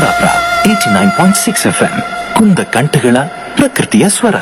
Kundapura eighty nine point six F M ಕುಂದ ಕಂಠಗಳ ಪ್ರಕೃತಿಯ ಸ್ವರ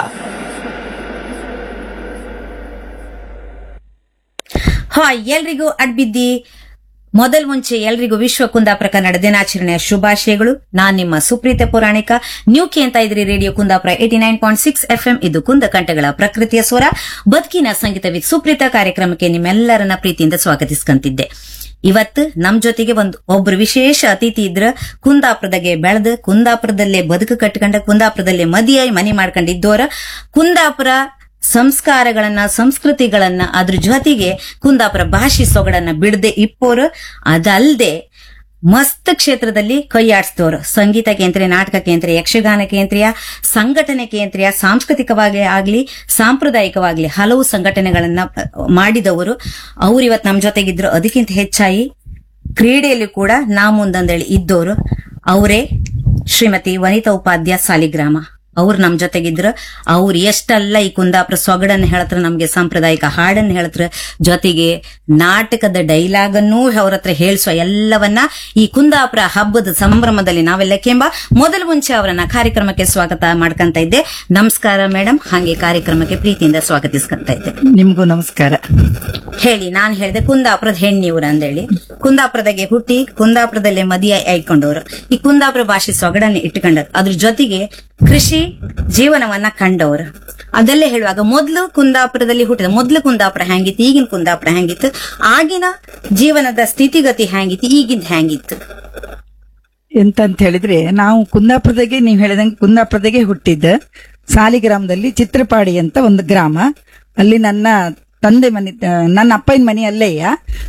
ಹಾಯ್ ಎಲ್ರಿಗೂ ಅಡ್ಬಿದ್ದಿ ಮೊದಲ್ ಮುಂಚೆ ಎಲ್ರಿಗೂ ವಿಶ್ವ ಕುಂದಾಪುರ ಕನ್ನಡ ದಿನಾಚರಣೆಯ ಶುಭಾಶಯಗಳು ನಾನ್ ನಿಮ್ಮ ಸುಪ್ರೀತ ಪುರಾಣಿಕ ನ್ಯೂ ಅಂತ ಇದ್ರಿ radio Kundapura eighty nine point six FM ಇದು ಕುಂದ ಕಂಠಗಳ ಪ್ರಕೃತಿಯ ಸ್ವರ ಬದುಕಿನ ಸಂಗೀತ ವಿತ್ ಸುಪ್ರೀತ ಕಾರ್ಯಕ್ರಮಕ್ಕೆ ನಿಮ್ಮೆಲ್ಲರನ್ನ ಪ್ರೀತಿಯಿಂದ ಸ್ವಾಗತಿಸ್ಕಂತಿದ್ದೆ ಇವತ್ತು ನಮ್ ಜೊತೆಗೆ ಒಂದು ಒಬ್ರು ವಿಶೇಷ ಅತಿಥಿ ಇದ್ರ ಕುಂದಾಪುರದಾಗೆ ಬೆಳೆದು ಕುಂದಾಪುರದಲ್ಲೇ ಬದುಕು ಕಟ್ಕೊಂಡ ಕುಂದಾಪುರದಲ್ಲೇ ಮದಿಯಾಗಿ ಮನೆ ಮಾಡ್ಕೊಂಡಿದ್ದೋರ ಕುಂದಾಪುರ ಸಂಸ್ಕಾರಗಳನ್ನ ಸಂಸ್ಕೃತಿಗಳನ್ನ ಅದ್ರ ಜೊತೆಗೆ ಕುಂದಾಪುರ ಭಾಷೆ ಸೊಗಡನ್ನ ಬಿಡದೆ ಇಪ್ಪೋರು ಅದಲ್ದೆ ಮಸ್ತ್ ಕ್ಷೇತ್ರದಲ್ಲಿ ಕೈಯಾಡಿಸಿದವರು ಸಂಗೀತ ಕೇಂದ್ರ ನಾಟಕ ಕೇಂದ್ರ ಯಕ್ಷಗಾನ ಕೇಂದ್ರೀಯ ಸಂಘಟನೆ ಕೇಂದ್ರೀಯ ಸಾಂಸ್ಕೃತಿಕವಾಗಿ ಆಗ್ಲಿ ಸಾಂಪ್ರದಾಯಿಕವಾಗ್ಲಿ ಹಲವು ಸಂಘಟನೆಗಳನ್ನ ಅಹ್, ಮಾಡಿದವರು ಅವ್ರು ಇವತ್ತು ನಮ್ ಜೊತೆಗಿದ್ರು ಅದಕ್ಕಿಂತ ಹೆಚ್ಚಾಗಿ ಕ್ರೀಡೆಯಲ್ಲಿ ಕೂಡ ನಾ ಮುಂದಂದೇಳಿ ಇದ್ದವರು ಅವರೇ ಶ್ರೀಮತಿ ವನಿತಾ ಉಪಾಧ್ಯಾಯ ಸಾಲಿಗ್ರಾಮ ಅವ್ರು ನಮ್ ಜೊತೆಗಿದ್ರು ಅವ್ರು ಎಷ್ಟಲ್ಲ ಈ ಕುಂದಾಪುರ ಸೊಗಡನ್ನ ಹೇಳ್ತ್ರ ನಮ್ಗೆ ಸಾಂಪ್ರದಾಯಿಕ ಹಾಡನ್ನ ಹೇಳ್ತ್ರ ಜೊತೆಗೆ ನಾಟಕದ ಡೈಲಾಗ್ ಅನ್ನೂ ಅವ್ರ ಹತ್ರ ಹೇಳ್ಸೋ ಎಲ್ಲವನ್ನ ಈ ಕುಂದಾಪುರ ಹಬ್ಬದ ಸಂಭ್ರಮದಲ್ಲಿ ನಾವೆಲ್ಲ ಕೆಂಬ ಮೊದಲು ಮುಂಚೆ ಅವರನ್ನ ಕಾರ್ಯಕ್ರಮಕ್ಕೆ ಸ್ವಾಗತ ಮಾಡ್ಕಂತ ಇದ್ದೆ ನಮಸ್ಕಾರ ಮೇಡಮ್ ಹಾಗೆ ಕಾರ್ಯಕ್ರಮಕ್ಕೆ ಪ್ರೀತಿಯಿಂದ ಸ್ವಾಗತಿಸ್ಕಂತ ಇದ್ದೆ ನಿಮ್ಗೂ ನಮಸ್ಕಾರ ಹೇಳಿ ನಾನ್ ಹೇಳಿದೆ ಕುಂದಾಪುರದ ಹೆಣ್ಣಿವ್ರು ಅಂದೇಳಿ ಕುಂದಾಪುರದಾಗೆ ಹುಟ್ಟಿ ಕುಂದಾಪುರದಲ್ಲೇ ಮದಿಯ ಆಯ್ಕೊಂಡವ್ರು ಈ ಕುಂದಾಪುರ ಭಾಷೆ ಸೊಗಡನ್ನ ಇಟ್ಕೊಂಡರು ಅದ್ರ ಜೊತೆಗೆ ಕೃಷಿ ಜೀವನವನ್ನ ಕಂಡವ್ರು ಅದೆಲ್ಲ ಹೇಳುವಾಗ ಮೊದ್ಲು ಕುಂದಾಪುರದಲ್ಲಿ ಹುಟ್ಟಿದ ಮೊದ್ಲು ಕುಂದಾಪುರ ಹೆಂಗಿತ್ತು ಈಗಿನ ಕುಂದಾಪುರ ಹೆಂಗಿತ್ತು ಆಗಿನ ಜೀವನದ ಸ್ಥಿತಿಗತಿ ಹೆಂಗಿತ್ತು ಈಗಿನ ಹೆಂಗಿತ್ತು ಎಂತಂತ ಹೇಳಿದ್ರೆ ನಾವು ಕುಂದಾಪುರದಾಗೆ ನೀವು ಹೇಳಿದಂಗೆ ಕುಂದಾಪುರದಾಗೆ ಹುಟ್ಟಿದ್ದ ಸಾಲಿಗ್ರಾಮದಲ್ಲಿ ಚಿತ್ರಪಾಡಿ ಅಂತ ಒಂದು ಗ್ರಾಮ ಅಲ್ಲಿ ನನ್ನ ತಂದೆ ಮನೆ ನನ್ನ ಅಪ್ಪನ ಮನೆ ಅಲ್ಲೇಯ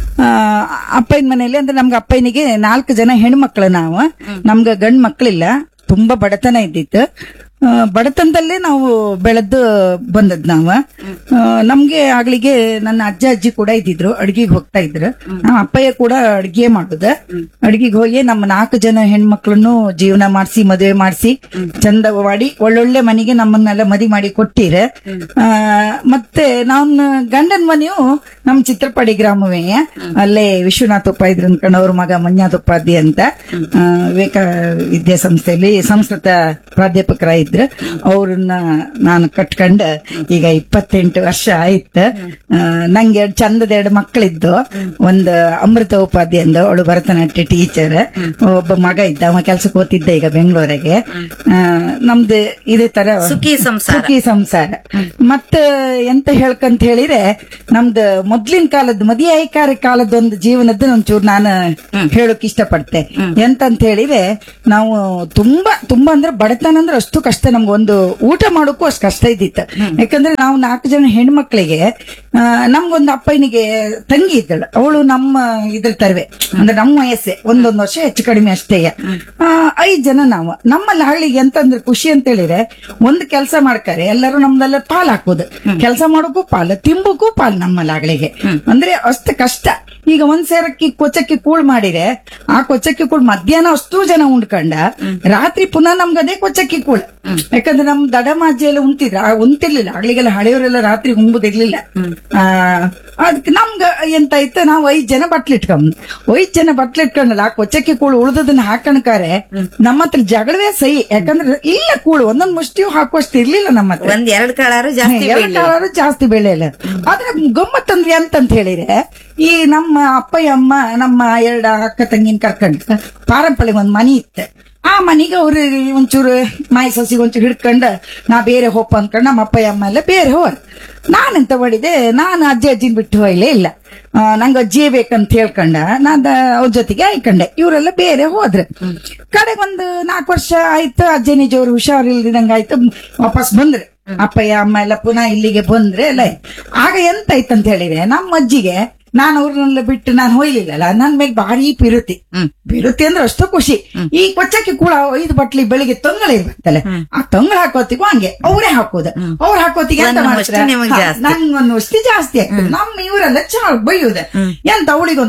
ಅಪ್ಪನ ಮನೆಯಲ್ಲಿ ಅಂದ್ರೆ ನಮ್ಗೆ ಅಪ್ಪನಿಗೆ ನಾಲ್ಕು ಜನ ಹೆಣ್ಮಕ್ಳು ನಾವು ನಮ್ಗೆ ಗಂಡ್ ಮಕ್ಳಿಲ್ಲ ತುಂಬಾ ಬಡತನ ಇದ್ದಿತ್ತು ಆ, ಬಡತನದಲ್ಲೇ ನಾವು ಬೆಳೆದು ಬಂದದ್ ನಾವು ಆ, ನಮ್ಗೆ ಆಗ್ಲಿಗೆ ನನ್ನ ಅಜ್ಜ ಅಜ್ಜಿ ಕೂಡ ಇದ್ದಿದ್ರು ಅಡ್ಗಿಗೆ ಹೋಗ್ತಾ ಇದ್ರು ನಮ್ಮ ಅಪ್ಪಯ್ಯ ಕೂಡ ಅಡ್ಗೆ ಮಾಡುದ ಅಡ್ಗಿಗೆ ಹೋಗಿ ನಮ್ಮ ನಾಲ್ಕು ಜನ ಹೆಣ್ಮಕ್ಳನ್ನು ಜೀವನ ಮಾಡಿಸಿ ಮದುವೆ ಮಾಡಿಸಿ ಚಂದ ಮಾಡಿ ಒಳ್ಳೊಳ್ಳೆ ಮನೆಗೆ ನಮ್ಮನ್ನೆಲ್ಲ ಮದಿ ಮಾಡಿ ಕೊಟ್ಟಿರ ಆ, ಮತ್ತೆ ನಾನು ಗಂಡನ ಮನೆಯು ನಮ್ ಚಿತ್ರಪಡಿ ಗ್ರಾಮವೇ ಅಲ್ಲೇ ವಿಶ್ವನಾಥ್ ಉಪಾಧ್ಯ ಅನ್ಕೊಂಡು ಅವ್ರ ಮಗ ಮಂಜಾತ್ ಉಪಾಧ್ಯ ಅಂತ ಆ, ವಿವೇಕ ವಿದ್ಯಾಸಂಸ್ಥೆಯಲ್ಲಿ ಸಂಸ್ಕೃತ ಪ್ರಾಧ್ಯಾಪಕರಾಗಿದ್ರು ಅವ್ರನ್ನ ನಾನು ಕಟ್ಕೊಂಡ ಈಗ ಇಪ್ಪತ್ತೆಂಟು ವರ್ಷ ಆಯ್ತು ಆ, ನಂಗೆ ಎರಡ್ ಚಂದದ ಎರಡು ಮಕ್ಕಳಿದ್ದು ಒಂದು ಅಮೃತ ಉಪಾಧ್ಯ ಅಂದ ಅವಳು ಭರತನಾಟ್ಯ ಟೀಚರ್ ಒಬ್ಬ ಮಗ ಇದ್ದ ಅವ ಕೆಲ್ಸಕ್ಕೆ ಹೋಗ್ತಿದ್ದ ಈಗ ಬೆಂಗಳೂರಿಗೆ ಆ, ನಮ್ದು ಇದೇ ತರ ಸುಖಿ ಸಂಸಾರ. ಸುಖಿ ಸಂಸಾರ ಮತ್ತ ಎಂತ ಹೇಳ್ಕಂತ ಹೇಳಿದ್ರೆ ನಮ್ದು ಮೊದ್ಲಿನ ಕಾಲದ ಮದಿಯಾಯಿಕಾರ ಕಾಲದ ಒಂದು ಜೀವನದ ಒಂಚೂರು ನಾನು ಹೇಳಕ್ ಇಷ್ಟಪಡ್ತೆ ಎಂತಂತ ಹೇಳಿದ್ರೆ ನಾವು ತುಂಬಾ ತುಂಬಾ ಅಂದ್ರೆ ಬಡತನ ಅಂದ್ರೆ ಅಷ್ಟು ಕಷ್ಟ ನಮ್ಗೆ ಒಂದು ಊಟ ಮಾಡೋಕ್ಕೂ ಅಷ್ಟು ಕಷ್ಟ ಇದ್ದಿತ್ತು ಯಾಕಂದ್ರೆ ನಾವು ನಾಲ್ಕು ಜನ ಹೆಣ್ಮಕ್ಳಿಗೆ ಆ, ನಮ್ಗೊಂದು ಅಪ್ಪನಿಗೆ ತಂಗಿ ಇದ್ದಳು ಅವಳು ನಮ್ಮ ಇದ್ರ ತರವೆ ಅಂದ್ರೆ ನಮ್ಮ ವಯಸ್ಸೆ ಒಂದೊಂದು ವರ್ಷ ಹೆಚ್ಚು ಕಡಿಮೆ ಅಷ್ಟೇ ಐದ್ ಜನ ನಾವು ನಮ್ಮಲ್ಲಿ ಹಳ್ಳಿಗೆ ಎಂತಂದ್ರೆ ಖುಷಿ ಅಂತ ಹೇಳಿದ್ರೆ ಒಂದು ಕೆಲಸ ಮಾಡ್ತಾರೆ ಎಲ್ಲರೂ ನಮ್ದೆಲ್ಲ ಪಾಲ್ ಹಾಕೋದು ಕೆಲಸ ಮಾಡೋಕ್ಕೂ ಪಾಲು ತಿಂಬಕ್ಕೂ ಪಾಲ್ ನಮ್ಮಲ್ಲಿ ಆಗ್ಲಿಗೆ ಅಂದ್ರೆ ಅಷ್ಟು ಕಷ್ಟ ಈಗ ಒಂದ್ ಸೇರಕ್ಕಿ ಕೊಚ್ಚಕ್ಕಿ ಕೂಳ್ ಮಾಡಿದ್ರೆ ಆ ಕೊಚ್ಚಕ್ಕಿ ಕೂಳ್ ಮಧ್ಯಾಹ್ನ ಅಷ್ಟು ಜನ ಉಂಡ್ಕಂಡ ರಾತ್ರಿ ಪುನಃ ನಮ್ಗೆ ಅದೇ ಕೊಚ್ಚಕ್ಕಿ ಕೂಳ್ ಯಾಕಂದ್ರೆ ನಮ್ ದಡಮಾಜಿ ಎಲ್ಲ ಉಂಟಿದ್ರ ಆ ಉಂತಿರ್ಲಿಲ್ಲ ಆಗ್ಲಿಗೆಲ್ಲ ಹಳೆಯವರೆಲ್ಲ ರಾತ್ರಿ ಉಂಬುದಿರ್ಲಿಲ್ಲ ಆ ಅದಕ್ಕೆ ನಮ್ಗ ಎಂತ ಇತ್ತು ನಾವು ಐದ್ ಜನ ಬಟ್ಲಿಟ್ಕೊಂಡ್ ಐದ್ ಜನ ಬಟ್ಲಿಟ್ಕೊಂಡಲ್ಲ ಆ ಕೊಚ್ಚಕ್ಕಿ ಕೂಳು ಉಳ್ದದನ್ನ ಹಾಕಣ್ಕಾರೆ ನಮ್ಮ ಹತ್ರ ಜಗಳವೇ ಸಹಿ ಯಾಕಂದ್ರೆ ಇಲ್ಲ ಕೂಳು ಒಂದೊಂದ್ ಮುಷ್ಟಿಯು ಹಾಕುವಷ್ಟು ಇರ್ಲಿಲ್ಲ ನಮ್ಮ ಹತ್ರ ಒಂದ್ ಎರಡ್ ಕಾಳಾರು ಜಾಸ್ತಿ ಎರಡು ಬೀಳ್ಲಿಲ್ಲ. ಕಾಲಾರು ಜಾಸ್ತಿ ಬೆಳೆ ಇಲ್ಲ ಆದ್ರೆ ಗಮ್ಮತ್ತಂದ್ರೆ ಎಂತಂತ ಹೇಳಿದ್ರೆ ಈ ನಮ್ಮ ಅಪ್ಪಯ್ಯ ಅಮ್ಮ ನಮ್ಮ ಎರಡ ಅಕ್ಕ ತಂಗಿನ ಕರ್ಕೊಂಡು ಪಾರಂಪಳಿಗೆ ಒಂದ್ ಮನಿ ಇತ್ತು ಆ ಮನಿಗೆ ಅವ್ರು ಒಂಚೂರು ಮಾಯಿ ಸೊಸಿಗೆ ಒಂಚೂರು ಹಿಡ್ಕೊಂಡ ನಾ ಬೇರೆ ಹೋಪ ಅನ್ಕೊಂಡ್ ನಮ್ಮ ಅಪ್ಪಯ್ಯ ಅಮ್ಮ ಎಲ್ಲ ಬೇರೆ ಹೋರ್ ನಾನೆಂತ ಮಾಡಿದೆ ನಾನು ಅಜ್ಜಿ ಅಜ್ಜಿನ ಬಿಟ್ಟು ಹೋಗ್ಲೇ ಇಲ್ಲ ಆ, ನಂಗೆ ಅಜ್ಜಿ ಬೇಕಂತ ಹೇಳ್ಕೊಂಡ ನಾನ್ ಅವ್ರ ಜೊತೆಗೆ ಆಯ್ಕೊಂಡೆ ಇವರೆಲ್ಲ ಬೇರೆ ಹೋದ್ರೆ ಕಡೆಗೆ ಒಂದು ನಾಲ್ಕು ವರ್ಷ ಆಯ್ತು ಅಜ್ಜಿ ನಿಜವ್ರು ಹುಷಾರಿಲ್ದಂಗ ಆಯ್ತು ವಾಪಸ್ ಬಂದ್ರೆ ಅಪ್ಪಯ್ಯ ಅಮ್ಮ ಎಲ್ಲ ಪುನಃ ಇಲ್ಲಿಗೆ ಬಂದ್ರೆ ಎಲ್ಲ ಆಗ ಎಂತ ಆಯ್ತಂತ ಹೇಳಿದ್ರೆ ನಮ್ಮ ಅಜ್ಜಿಗೆ ನಾನು ಅವ್ರನ್ನೆಲ್ಲ ಬಿಟ್ಟು ನಾನು ಹೋಯ್ಲಿಲ್ಲಲ್ಲ ನನ್ ಮೇಲೆ ಭಾರಿ ಪಿರುತಿ ಪಿರುತಿ ಅಂದ್ರೆ ಅಷ್ಟು ಖುಷಿ ಈ ಕೊಚ್ಚಕ್ಕೆ ಕೂಡ ಐದು ಬಟ್ಲಿ ಬೆಳಿಗ್ಗೆ ತೊಂಗಳ ಇರ್ಬೇಕಲ್ಲ ಆ ತೊಂಗಳ ಹಾಕೋತಿಗೂ ಹಂಗೆ ಅವರೇ ಹಾಕೋದು ಅವ್ರು ಹಾಕೋತಿಗೆ ಎಂತ ಒಂದು ಮಾಡ್ತಾರೆ ಮುಷ್ಟಿ ನಿಮಗೆ ಜಾಸ್ತಿ. ನಂಗೊಂದು ವಸ್ತಿ ಜಾಸ್ತಿ ಆಗ್ತದೆ ನಮ್ಮ ಇವರೆಲ್ಲ ಚಾ ಬೈಯುದ ಎಂತ ಅವಳಿಗೊಂದು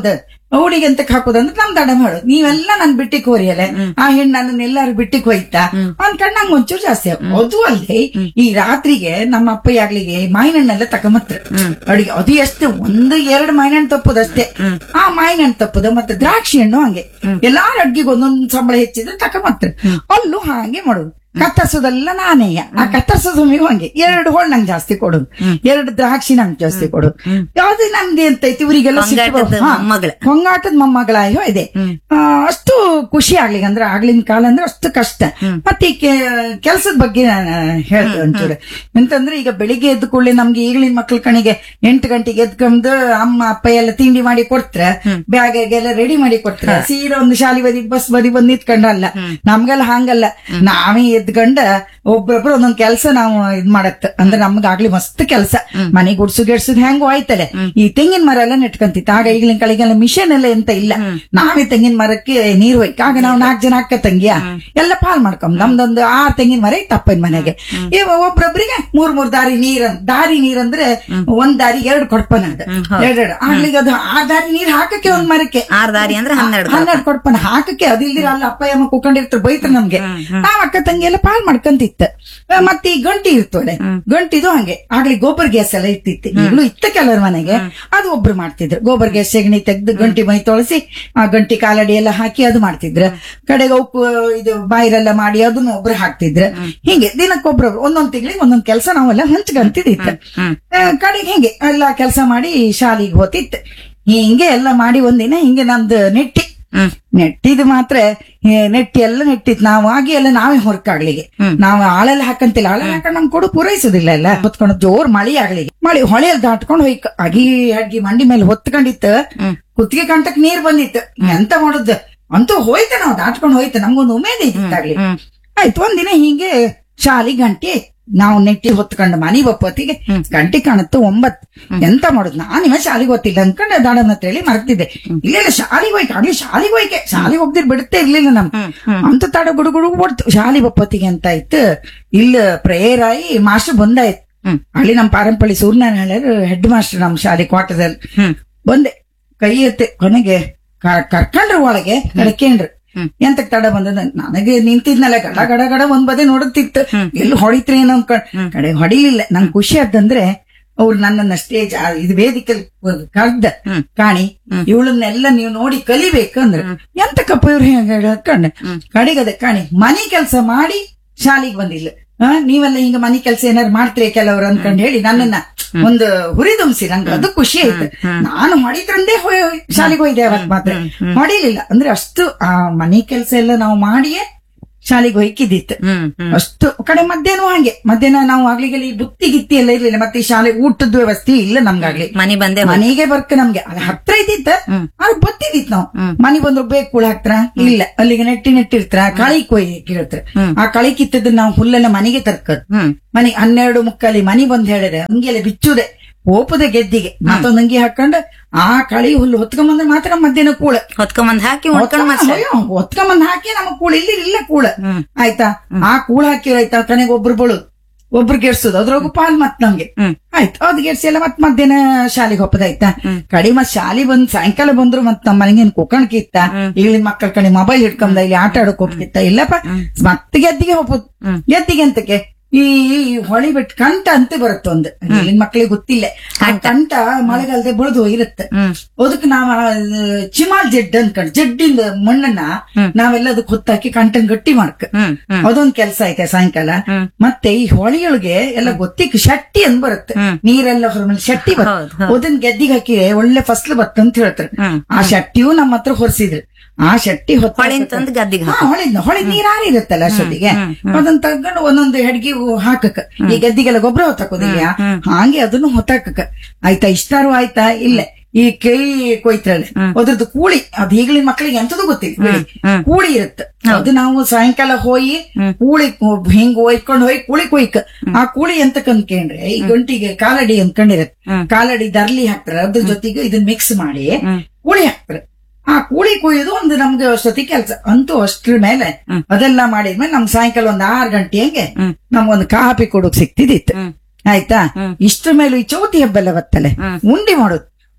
ಅವಳಿಗೆ ಎಂತಕ್ ಹಾಕೋದಂದ್ರೆ ನಮ್ ದಡ ಮಾಡೋದು ನೀವೆಲ್ಲ ನನ್ ಬಿಟ್ಟಿಕ್ ಹೋರಿಯಲ್ಲ ಆ ಹೆಣ್ಣು ನನ್ನ ಎಲ್ಲಾರು ಬಿಟ್ಟಿಕ್ ಹೋಯ್ತಾ ಅನ್ಕೊಂಡ್ ನಂಗೆ ಒಂಚೂರು ಜಾಸ್ತಿ ಆಗ್- ಅದು ಅಲ್ಲದೆ ಈ ರಾತ್ರಿಗೆ ನಮ್ಮ ಅಪ್ಪ ಆಗ್ಲಿಗೆ ಮಾವಿನಣ್ಣೆಲ್ಲ ತಕೊಂಬತ್ರ ಅಡಿಗೆ ಅದು ಎಷ್ಟು ಒಂದು ಎರಡು ಮಾವಿನಣ್ಣು ತಪ್ಪುದಷ್ಟೇ ಆ ಮಾವಿನಣ್ಣು ತಪ್ಪುದ ಮತ್ತೆ ದ್ರಾಕ್ಷಿ ಹಣ್ಣು ಹಂಗೆ ಎಲ್ಲಾರ ಅಡ್ಗಿಗೆ ಒಂದೊಂದ್ ಸಂಬಳ ಹೆಚ್ಚಿದ್ರೆ ತಕೊಂಬತ್ರ ಅಲ್ಲೂ ಹಾಗೆ ಮಾಡೋದು ಕತ್ತರ್ಸೋದೆಲ್ಲ ನಾನೇ ಆ ಕತ್ತರ್ಸೋದು ಹಂಗೆ ಎರಡು ಹೋಳ್ ನಂಗೆ ಜಾಸ್ತಿ ಕೊಡೋದು ಎರಡು ದ್ರಾಕ್ಷಿ ನಂಗೆ ಜಾಸ್ತಿ ಕೊಡೋದು ಯಾವ್ದು ನಮ್ಗೆ ಅಂತ ಐತಿ ಇವರಿಗೆಲ್ಲ ಸಿಟ್ಟು ಬರೋದು. ಹೊಂಗಾಟದ ಹಾ, ಮೊಮ್ಮಗಳು. ಹೊಂಗಾಟದ ಮೊಮ್ಮಗಳಾಯೋ ಇದೆ ಆ, ಅಷ್ಟು ಖುಷಿ ಆಗ್ಲಿಕ್ಕೆ ಅಂದ್ರೆ ಆಗ್ಲಿನ ಕಾಲ ಅಂದ್ರೆ ಅಷ್ಟು ಕಷ್ಟ ಮತ್ತೆ ಈ ಕೆಲಸದ ಬಗ್ಗೆ ನಾನು ಹೇಳ್ತೆ ಒಂಚೂರು ಎಂತಂದ್ರೆ ಈಗ ಬೆಳಿಗ್ಗೆ ಎದ್ದು ಕೂಡಲೇ ನಮ್ಗೆ ಈಗಲಿನ ಮಕ್ಳ ಕಣಿಗೆ ಎಂಟು ಗಂಟೆಗೆ ಎದ್ಕೊಂಡು ಅಮ್ಮ ಅಪ್ಪ ಎಲ್ಲ ತಿಂಡಿ ಮಾಡಿ ಕೊಡ್ತಾರೆ ಬ್ಯಾಗೆಲ್ಲ ರೆಡಿ ಮಾಡಿ ಕೊಡ್ತಾರೆ ಸೀದಾ ಒಂದು ಶಾಲಿ ಬದಿ ಬಸ್ ಬದಿ ಬಂದ್ ನಿಂತ್ಕೊಂಡಲ್ಲ ನಮ್ಗೆಲ್ಲ ಹಂಗಲ್ಲ ನಾವೇ ಎದ್ಕೊಂಡ ಒಬ್ಬೊಬ್ರು ಒಂದೊಂದ್ ಕೆಲಸ ನಾವು ಇದ್ ಮಾಡತ್ ಅಂದ್ರೆ ನಮ್ಗೆ ಆಗ್ಲಿ ಮಸ್ತ್ ಕೆಲಸ ಮನೆ ಗುಡ್ಸು ಗೆಡ್ಸುದ್ ಹೆಂಗೋ ಆಯ್ತಲೆ ಈ ತೆಂಗಿನ ಮರ ಎಲ್ಲ ನೆಟ್ಕಂತಿತ್ತು ಆಗ ಈಗಿನ ಕಳಿಗೆಲ್ಲ ಮಿಷನ್ ಎಲ್ಲ ಎಂತ ಇಲ್ಲ ನಾವೇ ತೆಂಗಿನ ಮರಕ್ಕೆ ನೀರ್ ಒಯ್ಕ ಆಗ ನಾವು ನಾಲ್ಕು ಜನ ಅಕ್ಕ ತಂಗಿಯ ಎಲ್ಲ ಪಾಲ್ ಮಾಡ್ಕೊಂಡ್ ನಮ್ದೊಂದು ಆರ್ ತೆಂಗಿನ ಮರ ಇತ್ತು ಅಪ್ಪನ ಮನೆಗೆ ಇವ ಒಬ್ರೊಬ್ರಿಗೆ ಮೂರ್ ಮೂರ್ ದಾರಿ ನೀರ್ ದಾರಿ ನೀರಂದ್ರೆ ಒಂದ್ ದಾರಿ ಎರಡು ಕೊಡ್ಪನ ಅದು ಎರಡೆರಡು ಆಗ್ಲಿಗೆ ಅದು ಆ ದಾರಿ ನೀರ್ ಹಾಕಕ್ಕೆ ಒಂದ್ ಮರಕ್ಕೆ ಆರ್ ದಾರಿ ಅಂದ್ರೆ ಹನ್ನೆರಡು ಹನ್ನೆರಡು ಕೊಡ್ಪನ ಹಾಕಕ್ಕೆ ಅದು ಇಲ್ದಿರ ಅಲ್ಲಿ ಅಪ್ಪ ಅಮ್ಮ ಕುತ್ಕೊಂಡಿರ್ತಾರೆ ಬೈತಾರೆ ನಮ್ಗೆ ನಾವ್ ಅಕ್ಕ ತಂಗಿ ಎಲ್ಲ ಪಾಲ್ ಮಾಡ್ಕಂತಿತ್ತ ಆ, ಮತ್ತೆ ಈ ಗಂಟಿ ಇರ್ತೋಳೆ ಗಂಟಿದು ಹಂಗೆ ಆಗ್ಲಿ ಗೋಬರ್ ಗ್ಯಾಸ್ ಎಲ್ಲ ಇರ್ತಿತ್ತು ಈಗಲೂ ಇತ್ತ ಕೆಲವ್ರ ಮನೆಗೆ ಅದು ಒಬ್ರು ಮಾಡ್ತಿದ್ರು ಗೋಬರ್ ಗ್ಯಾಸ್ ಸೆಗಣಿ ತೆಗ್ದು ಗಂಟಿ ಮೈ ತೊಳಸಿ ಆ ಗಂಟಿ ಕಾಲಡಿ ಎಲ್ಲ ಹಾಕಿ ಅದು ಮಾಡ್ತಿದ್ರು ಕಡೆಗೆ ಉಪ್ಪು ಇದು ಬಾಯಿರೆಲ್ಲ ಮಾಡಿ ಅದನ್ನ ಒಬ್ರು ಹಾಕ್ತಿದ್ರು ಹಿಂಗೆ ದಿನಕ್ಕೊಬ್ರೊಬ್ರು ಒಂದೊಂದ್ ತಿಂಗಳಿಗೆ ಒಂದೊಂದ್ ಕೆಲಸ ನಾವೆಲ್ಲ ಹಂಚ್ಕಂತಿದ್ದಿತ್ತು ಆ, ಕಡೆಗೆ ಹಿಂಗೆ ಎಲ್ಲ ಕೆಲಸ ಮಾಡಿ ಶಾಲಿಗೆ ಹೋತಿತ್ತು ಹಿಂಗೆ ಎಲ್ಲ ಮಾಡಿ ಒಂದಿನ ಹಿಂಗೆ ನಮ್ದು ನೆಟ್ಟಿ ನೆಟ್ಟಿದ್ ಮಾತ್ರ ಏ, ನೆಟ್ಟಿ ಎಲ್ಲ ನೆಟ್ಟಿತ್ ನಾವು ಆಗಿ ಎಲ್ಲ ನಾವೇ ಹೊರಕಾಗ್ಲಿಗೆ ನಾವು ಆಳೆಲ್ಲ ಹಾಕಂತಿಲ್ಲ ಆಳೆಲ್ಲ ಹಾಕೊಂಡ್ ನಮ್ ಕೊಡು ಪೂರೈಸುದಿಲ್ಲ ಎಲ್ಲ ಹೊತ್ಕೊಂಡು ಜೋರ್ ಮಳಿ ಆಗ್ಲಿಗೆ ಮಳಿ ಹೊಳೆಯಲ್ಲಿ ದಾಟ್ಕೊಂಡು ಹೋಯ್ಕ ಅಗಿ ಅಡ್ಗಿ ಮಂಡಿ ಮೇಲೆ ಹೊತ್ಕೊಂಡಿತ್ತು ಕುತ್ತಿಗೆ ಕಂಟಕ್ ನೀರ್ ಬಂದಿತ್ತು ಎಂತ ಮಾಡುದು ಅಂತೂ ಹೋಯ್ತ ನಾವು ದಾಟ್ಕೊಂಡು ಹೋಯ್ತ ನಮ್ಗೊಂದು ಉಮೇದ್ ಇದ್ದಾಗ್ಲಿ ಆಯ್ತು ಒಂದಿನ ಹಿಂಗೆ ಶಾಲಿ ಗಂಟೆ ಆಯ್ತು. ನಾವು ನೆಟ್ಟಿ ಹೊತ್ಕೊಂಡು ಮನಿ ಬಪ್ಪತ್ತಿಗೆ ಗಂಟೆ ಕಾಣುತ್ತೆ ಒಂಬತ್ ಎಂತ ಮಾಡುದು ನಾನು ಇವ ಶಾಲಿಗೆ ಗೊತ್ತಿಲ್ಲ ಅನ್ಕೊಂಡು ದಾಡನ ಹತ್ರ ಹೇಳಿ ಮರ್ತಿದ್ದೆ ಇಲ್ಲ ಇಲ್ಲ ಶಾಲಿಗೆ ಹೋಯ್ಕೆ ಆಗ್ಲಿ ಶಾಲಿಗೆ ಹೋಯ್ಕೆ ಶಾಲಿಗೆ ಹೋಗ್ದಿರ್ ಬಿಡುತ್ತೆ ಇರ್ಲಿಲ್ಲ ನಮ್ ಅಂತ ತಡ ಗುಡು ಗುಡು ಬಿಡ್ತು ಶಾಲಿ ಬಪ್ಪತ್ತಿಗೆ ಅಂತ ಆಯ್ತು ಇಲ್ಲ ಪ್ರೇಯರ್ ಆಗಿ ಮಾಸ್ಟರ್ ಬಂದಾಯ್ತು ಅಲ್ಲಿ ನಮ್ ಪಾರಂಪಳ್ಳಿ ಸೂರ್ಯನಾರಾಯಣ ಹೆಡ್ ಮಾಸ್ಟರ್ ನಮ್ ಶಾಲೆ ಕ್ವಾರ್ಟರ್ದಲ್ಲಿ ಬಂದೆ ಕೈ ಎತ್ತೆ ಕೊನೆಗೆ ಕ- ಕರ್ಕೊಂಡ್ರು ಒಳಗೆ ಕಡ್ಕೇಂಡ್ರು ಎಂತಕ್ ತಡ ಬಂದದ ನನಗೆ ನಿಂತಿದ್ನಲ್ಲ ಗಡ ಗಡ ಗಡ ಒಂದ್ ಬದೇ ನೋಡುತ್ತಿತ್ತು ಎಲ್ಲಿ ಹೊಡಿತ್ರಿ ಏನೋ ಅನ್ಕೊಂಡ್ ಕಡೆ ಹೊಡಿಲಿಲ್ಲ ನಂಗೆ ಖುಷಿ ಆದಂದ್ರೆ ಅವ್ರು ನನ್ನನ್ನ ಸ್ಟೇಜ್ ಇದು ವೇದಿಕೆ ಕರ್ದ ಕಾಣಿ ಇವಳನ್ನೆಲ್ಲ ನೀವು ನೋಡಿ ಕಲಿಬೇಕಂದ್ರೆ ಎಂತಕ್ಕಪ್ಪ ಇವ್ರು ಹೇಳ್ಕೊಂಡ್ ಕಡೆಗದೆ ಕಾಣಿ ಮನೆ ಕೆಲಸ ಮಾಡಿ ಶಾಲಿಗೆ ಬಂದಿಲ್ಲ ಆ, ನೀವೆಲ್ಲ ಹಿಂಗ ಮನೆ ಕೆಲಸ ಏನಾರು ಮಾಡ್ತೀರಿ ಕೆಲವರು ಅನ್ಕೊಂಡ್ ಹೇಳಿ ನನ್ನನ್ನ ಒಂದು ಹುರಿದುಂಬಿಸಿ ನಂಗೆ ಅದು ಖುಷಿ ಆಯ್ತು ನಾನು ಹೊಡಿತಂದೇ ಶಾಲೆಗೆ ಹೋಯ್ದೆ ಅವತ್ ಮಾತ್ರ ಹೊಡಿಲಿಲ್ಲ ಅಂದ್ರೆ ಅಷ್ಟು ಆ ಮನೆ ಕೆಲಸ ಎಲ್ಲ ನಾವು ಮಾಡಿಯೇ ಶಾಲೆಗೆ ಹೊಯ್ಕಿದ್ದಿತ್ತು ಹ್ಮ್ ಹ್ಮ್ ಅಷ್ಟು ಕಡೆ ಮಧ್ಯಾಹ್ನ ಹಂಗೆ ಮಧ್ಯಾಹ್ನ ನಾವು ಆಗ್ಲಿಗೆ ಈ ಬುತ್ತಿ ಗಿತ್ತಿ ಎಲ್ಲ ಇರ್ಲಿಲ್ಲ ಮತ್ತೆ ಈ ಶಾಲೆ ಊಟದ ವ್ಯವಸ್ಥೆ ಇಲ್ಲ ನಮ್ಗಾಗ್ಲಿ ಮನಿ ಬಂದೆ ಮನೆಗೆ ಬರ್ಕ ನಮ್ಗೆ ಅಲ್ಲಿ ಹತ್ರ ಇದ್ದಿತ್ತ ಅದು ಬತ್ತಿದಿತ್ ನಾವು ಮನಿ ಬಂದ್ರು ಬೇಕು ಕೂಳ ಹಾಕ್ತಾರ ಇಲ್ಲ ಅಲ್ಲಿಗೆ ನೆಟ್ಟಿ ನೆಟ್ಟಿರ್ತಾರ ಕಳಿ ಕೊಯ್ ಕೇಳ್ತಾರ ಆ ಕಳಿ ಕಿತ್ತದ ನಾವು ಹುಲ್ಲೆಲ್ಲ ಮನೆಗೆ ತರ್ಕದ್ ಹ್ಮ್ ಮನೆ ಹನ್ನೆರಡು ಮುಕ್ಕಲ್ಲಿ ಮನಿ ಬಂದ್ ಹೇಳಿದ್ರೆ ಹಂಗೆಲ್ಲ ಬಿಚ್ಚುದೆ ಓಪದ ಗೆದ್ದಿಗೆ ಮತ್ತೊಂದ್ ಅಂಗಿ ಹಾಕೊಂಡು ಆ ಕಳಿ ಹುಲ್ಲು ಹೊತ್ಕೊಂಬಂದ್ರೆ ಮಾತ್ರ ಮಧ್ಯಾಹ್ನ ಕೂಳ ಹೊತ್ಕೊಂಬಂದ್ ಹಾಕಿ ಉಣ್ಕೊಂಡ್ ಮತ್ತೆ ಹೊತ್ಕೊಂಬಂದ್ ಹಾಕಿ ನಮಗ್ ಕೂಳ ಇಲ್ಲಿ ಇಲ್ಲ ಕೂಳ ಆಯ್ತಾ ಆ ಕೂಳ ಹಾಕಿರ ಆಯ್ತಾ ಕನೆಗೆ ಒಬ್ರು ಬಳುದು ಒಬ್ರು ಗೆಡ್ಸುದು ಅದ್ರೊಳಗು ಪಾಲ್ ಮತ್ ನಮ್ಗೆ ಆಯ್ತು ಅದ್ ಗೆಡ್ಸಿ ಎಲ್ಲ ಮತ್ ಮಧ್ಯಾಹ್ನ ಶಾಲೆಗೆ ಹೋಗೋದಾಯ್ತಾ ಕಡಿ ಮತ್ ಶಾಲೆ ಬಂದ್ ಸಾಯಂಕಾಲ ಬಂದ್ರು ಮತ್ ನಮ್ಮ ಮನೆಗೇನ್ ಕುಕ್ಕಣ್ಕಿತ್ತ ಈಗಿನ ಮಕ್ಕಳ ಕಡೆ ಮೊಬೈಲ್ ಹಿಡ್ಕೊಂಡ ಇಲ್ಲಿ ಆಟ ಆಡೋಕ್ ಹೋಗ್ತಿತ್ತ ಇಲ್ಲಪ್ಪ ಮತ್ತೆ ಗೆದ್ದಿಗೆ ಹೋಗ್ಬೋದು ಗೆದ್ದಿಗೆ ಅಂತಕ್ಕೆ ಈ ಈ ಹೊಳಿ ಬಿಟ್ಟು ಕಂಟ ಅಂತ ಬರುತ್ತೆ ಒಂದು ಈಗಿನ ಮಕ್ಳಿಗೆ ಗೊತ್ತಿಲ್ಲ ಆ ಕಂಟ ಮಳೆಗಾಲದ ಬುಳ್ದು ಇರುತ್ತೆ ಅದಕ್ಕೆ ನಾವ್ ಆ, ಚಿಮಾಲ್ ಜಡ್ ಅನ್ಕೊಂಡ್ ಜಡ್ಡಿಂದ ಮಣ್ಣನ್ನ ನಾವೆಲ್ಲ ಅದಕ್ಕೆ ಹೊತ್ತಾಕಿ ಕಂಟನ್ ಗಟ್ಟಿ ಮಾಡ್ಕ ಹ್ಮ್ ಹ್ಮ್ ಅದೊಂದ್ ಕೆಲ್ಸ ಐತೆ ಸಾಯಂಕಾಲ ಮತ್ತೆ ಈ ಹೊಳಿಯೊಳಗೆ ಎಲ್ಲ ಗೊತ್ತಿಕ್ ಶಟ್ಟಿ ಅಂತ ಬರುತ್ತೆ ನೀರೆಲ್ಲ ಹೊರಮೇಲೆ ಶಟ್ಟಿ ಹೌದು, ಬರುತ್ತೆ ಅದನ್ನ ಗೆದ್ದಿಗೆ ಹಾಕಿದ್ರೆ ಒಳ್ಳೆ ಫಸ್ಲ್ ಬತ್ತ ಅಂತ ಹೇಳ್ತಾರೆ ಆ ಶಟ್ಟಿಯು ನಮ್ಮ ಹತ್ರ ಹೊರಿಸಿದ್ರು ಆ ಶಟ್ಟಿ ಹೊತ್ತ ಹೊಳಿನ್ ತಂದು ಗದ್ದಿಗೆ ಹಾ, ಹೊಳಿದ್ನ ಹೊಳಿ ನೀರಾರಿ ಇರುತ್ತಲ್ಲ ಅಷ್ಟೊತ್ತಿಗೆ ಅದನ್ನ ತಗೊಂಡು ಒಂದೊಂದು ಹೆಡ್ಗಿ ಹಾಕಕ ಈ ಗದ್ದಿಗೆಲ್ಲ ಗೊಬ್ಬರ ಹೊತ್ತಾಕೋದಿಲ್ಲ ಹಾಗೆ ಅದನ್ನು ಹೊತ್ತಾಕಕ ಆಯ್ತಾ ಇಷ್ಟಾರು ಆಯ್ತಾ ಇಲ್ಲ ಈ ಕೈ ಕೊಯ್ತಾಳೆ ಅದ್ರದ್ದು ಕೂಳಿ ಅದ್ ಈಗಲಿನ ಮಕ್ಕಳಿಗೆ ಎಂತದೂ ಗೊತ್ತಿಲ್ಲ ಬಿಡಿ. ಕೂಳಿ ಇರುತ್ತೆ ಅದು ನಾವು ಸಾಯಂಕಾಲ ಹೋಗಿ ಕೂಳಿ ಹಿಂಗ್ ಒಯ್ಕೊಂಡ್ ಹೋಗಿ ಕೂಳಿ ಕೊಯ್ಕ ಆ ಕೂಳಿ ಎಂತ ಕಂದ್ಕೊಂಡ್ರೆ ಈ ಗಂಟಿಗೆ ಕಾಲಡಿ ಅಂದ್ಕೊಂಡಿರತ್ತೆ ಕಾಲಡಿ ದರ್ಲಿ ಹಾಕ್ತಾರೆ ಅದ್ರ ಜೊತೆಗೆ ಇದನ್ನ ಮಿಕ್ಸ್ ಮಾಡಿ ಕೂಳಿ ಹಾಕ್ತಾರೆ ಆ ಕೂಳಿ ಕುಯ್ಯೋದು ಒಂದು ನಮ್ಗೆ ಅಷ್ಟೊತ್ತಿ ಕೆಲಸ ಅಂತೂ ಅಷ್ಟ್ರ ಮೇಲೆ ಅದೆಲ್ಲ ಮಾಡಿದ್ಮೇಲೆ ನಮ್ ಸಾಯಂಕಾಲ ಒಂದ್ ಆರ್ ಗಂಟೆ ಹಂಗೆ ನಮ್ಗೊಂದು ಕಾಫಿ ಕೊಡೋಕ್ ಸಿಕ್ತಿದಿತ್ತು ಆಯ್ತಾ ಇಷ್ಟ್ರ ಮೇಲೆ ಈ ಚೌತಿ ಹಬ್ಬ ಎಲ್ಲ ಬತ್ತಲೆ ಉಂಡಿ ಮಾಡೋದು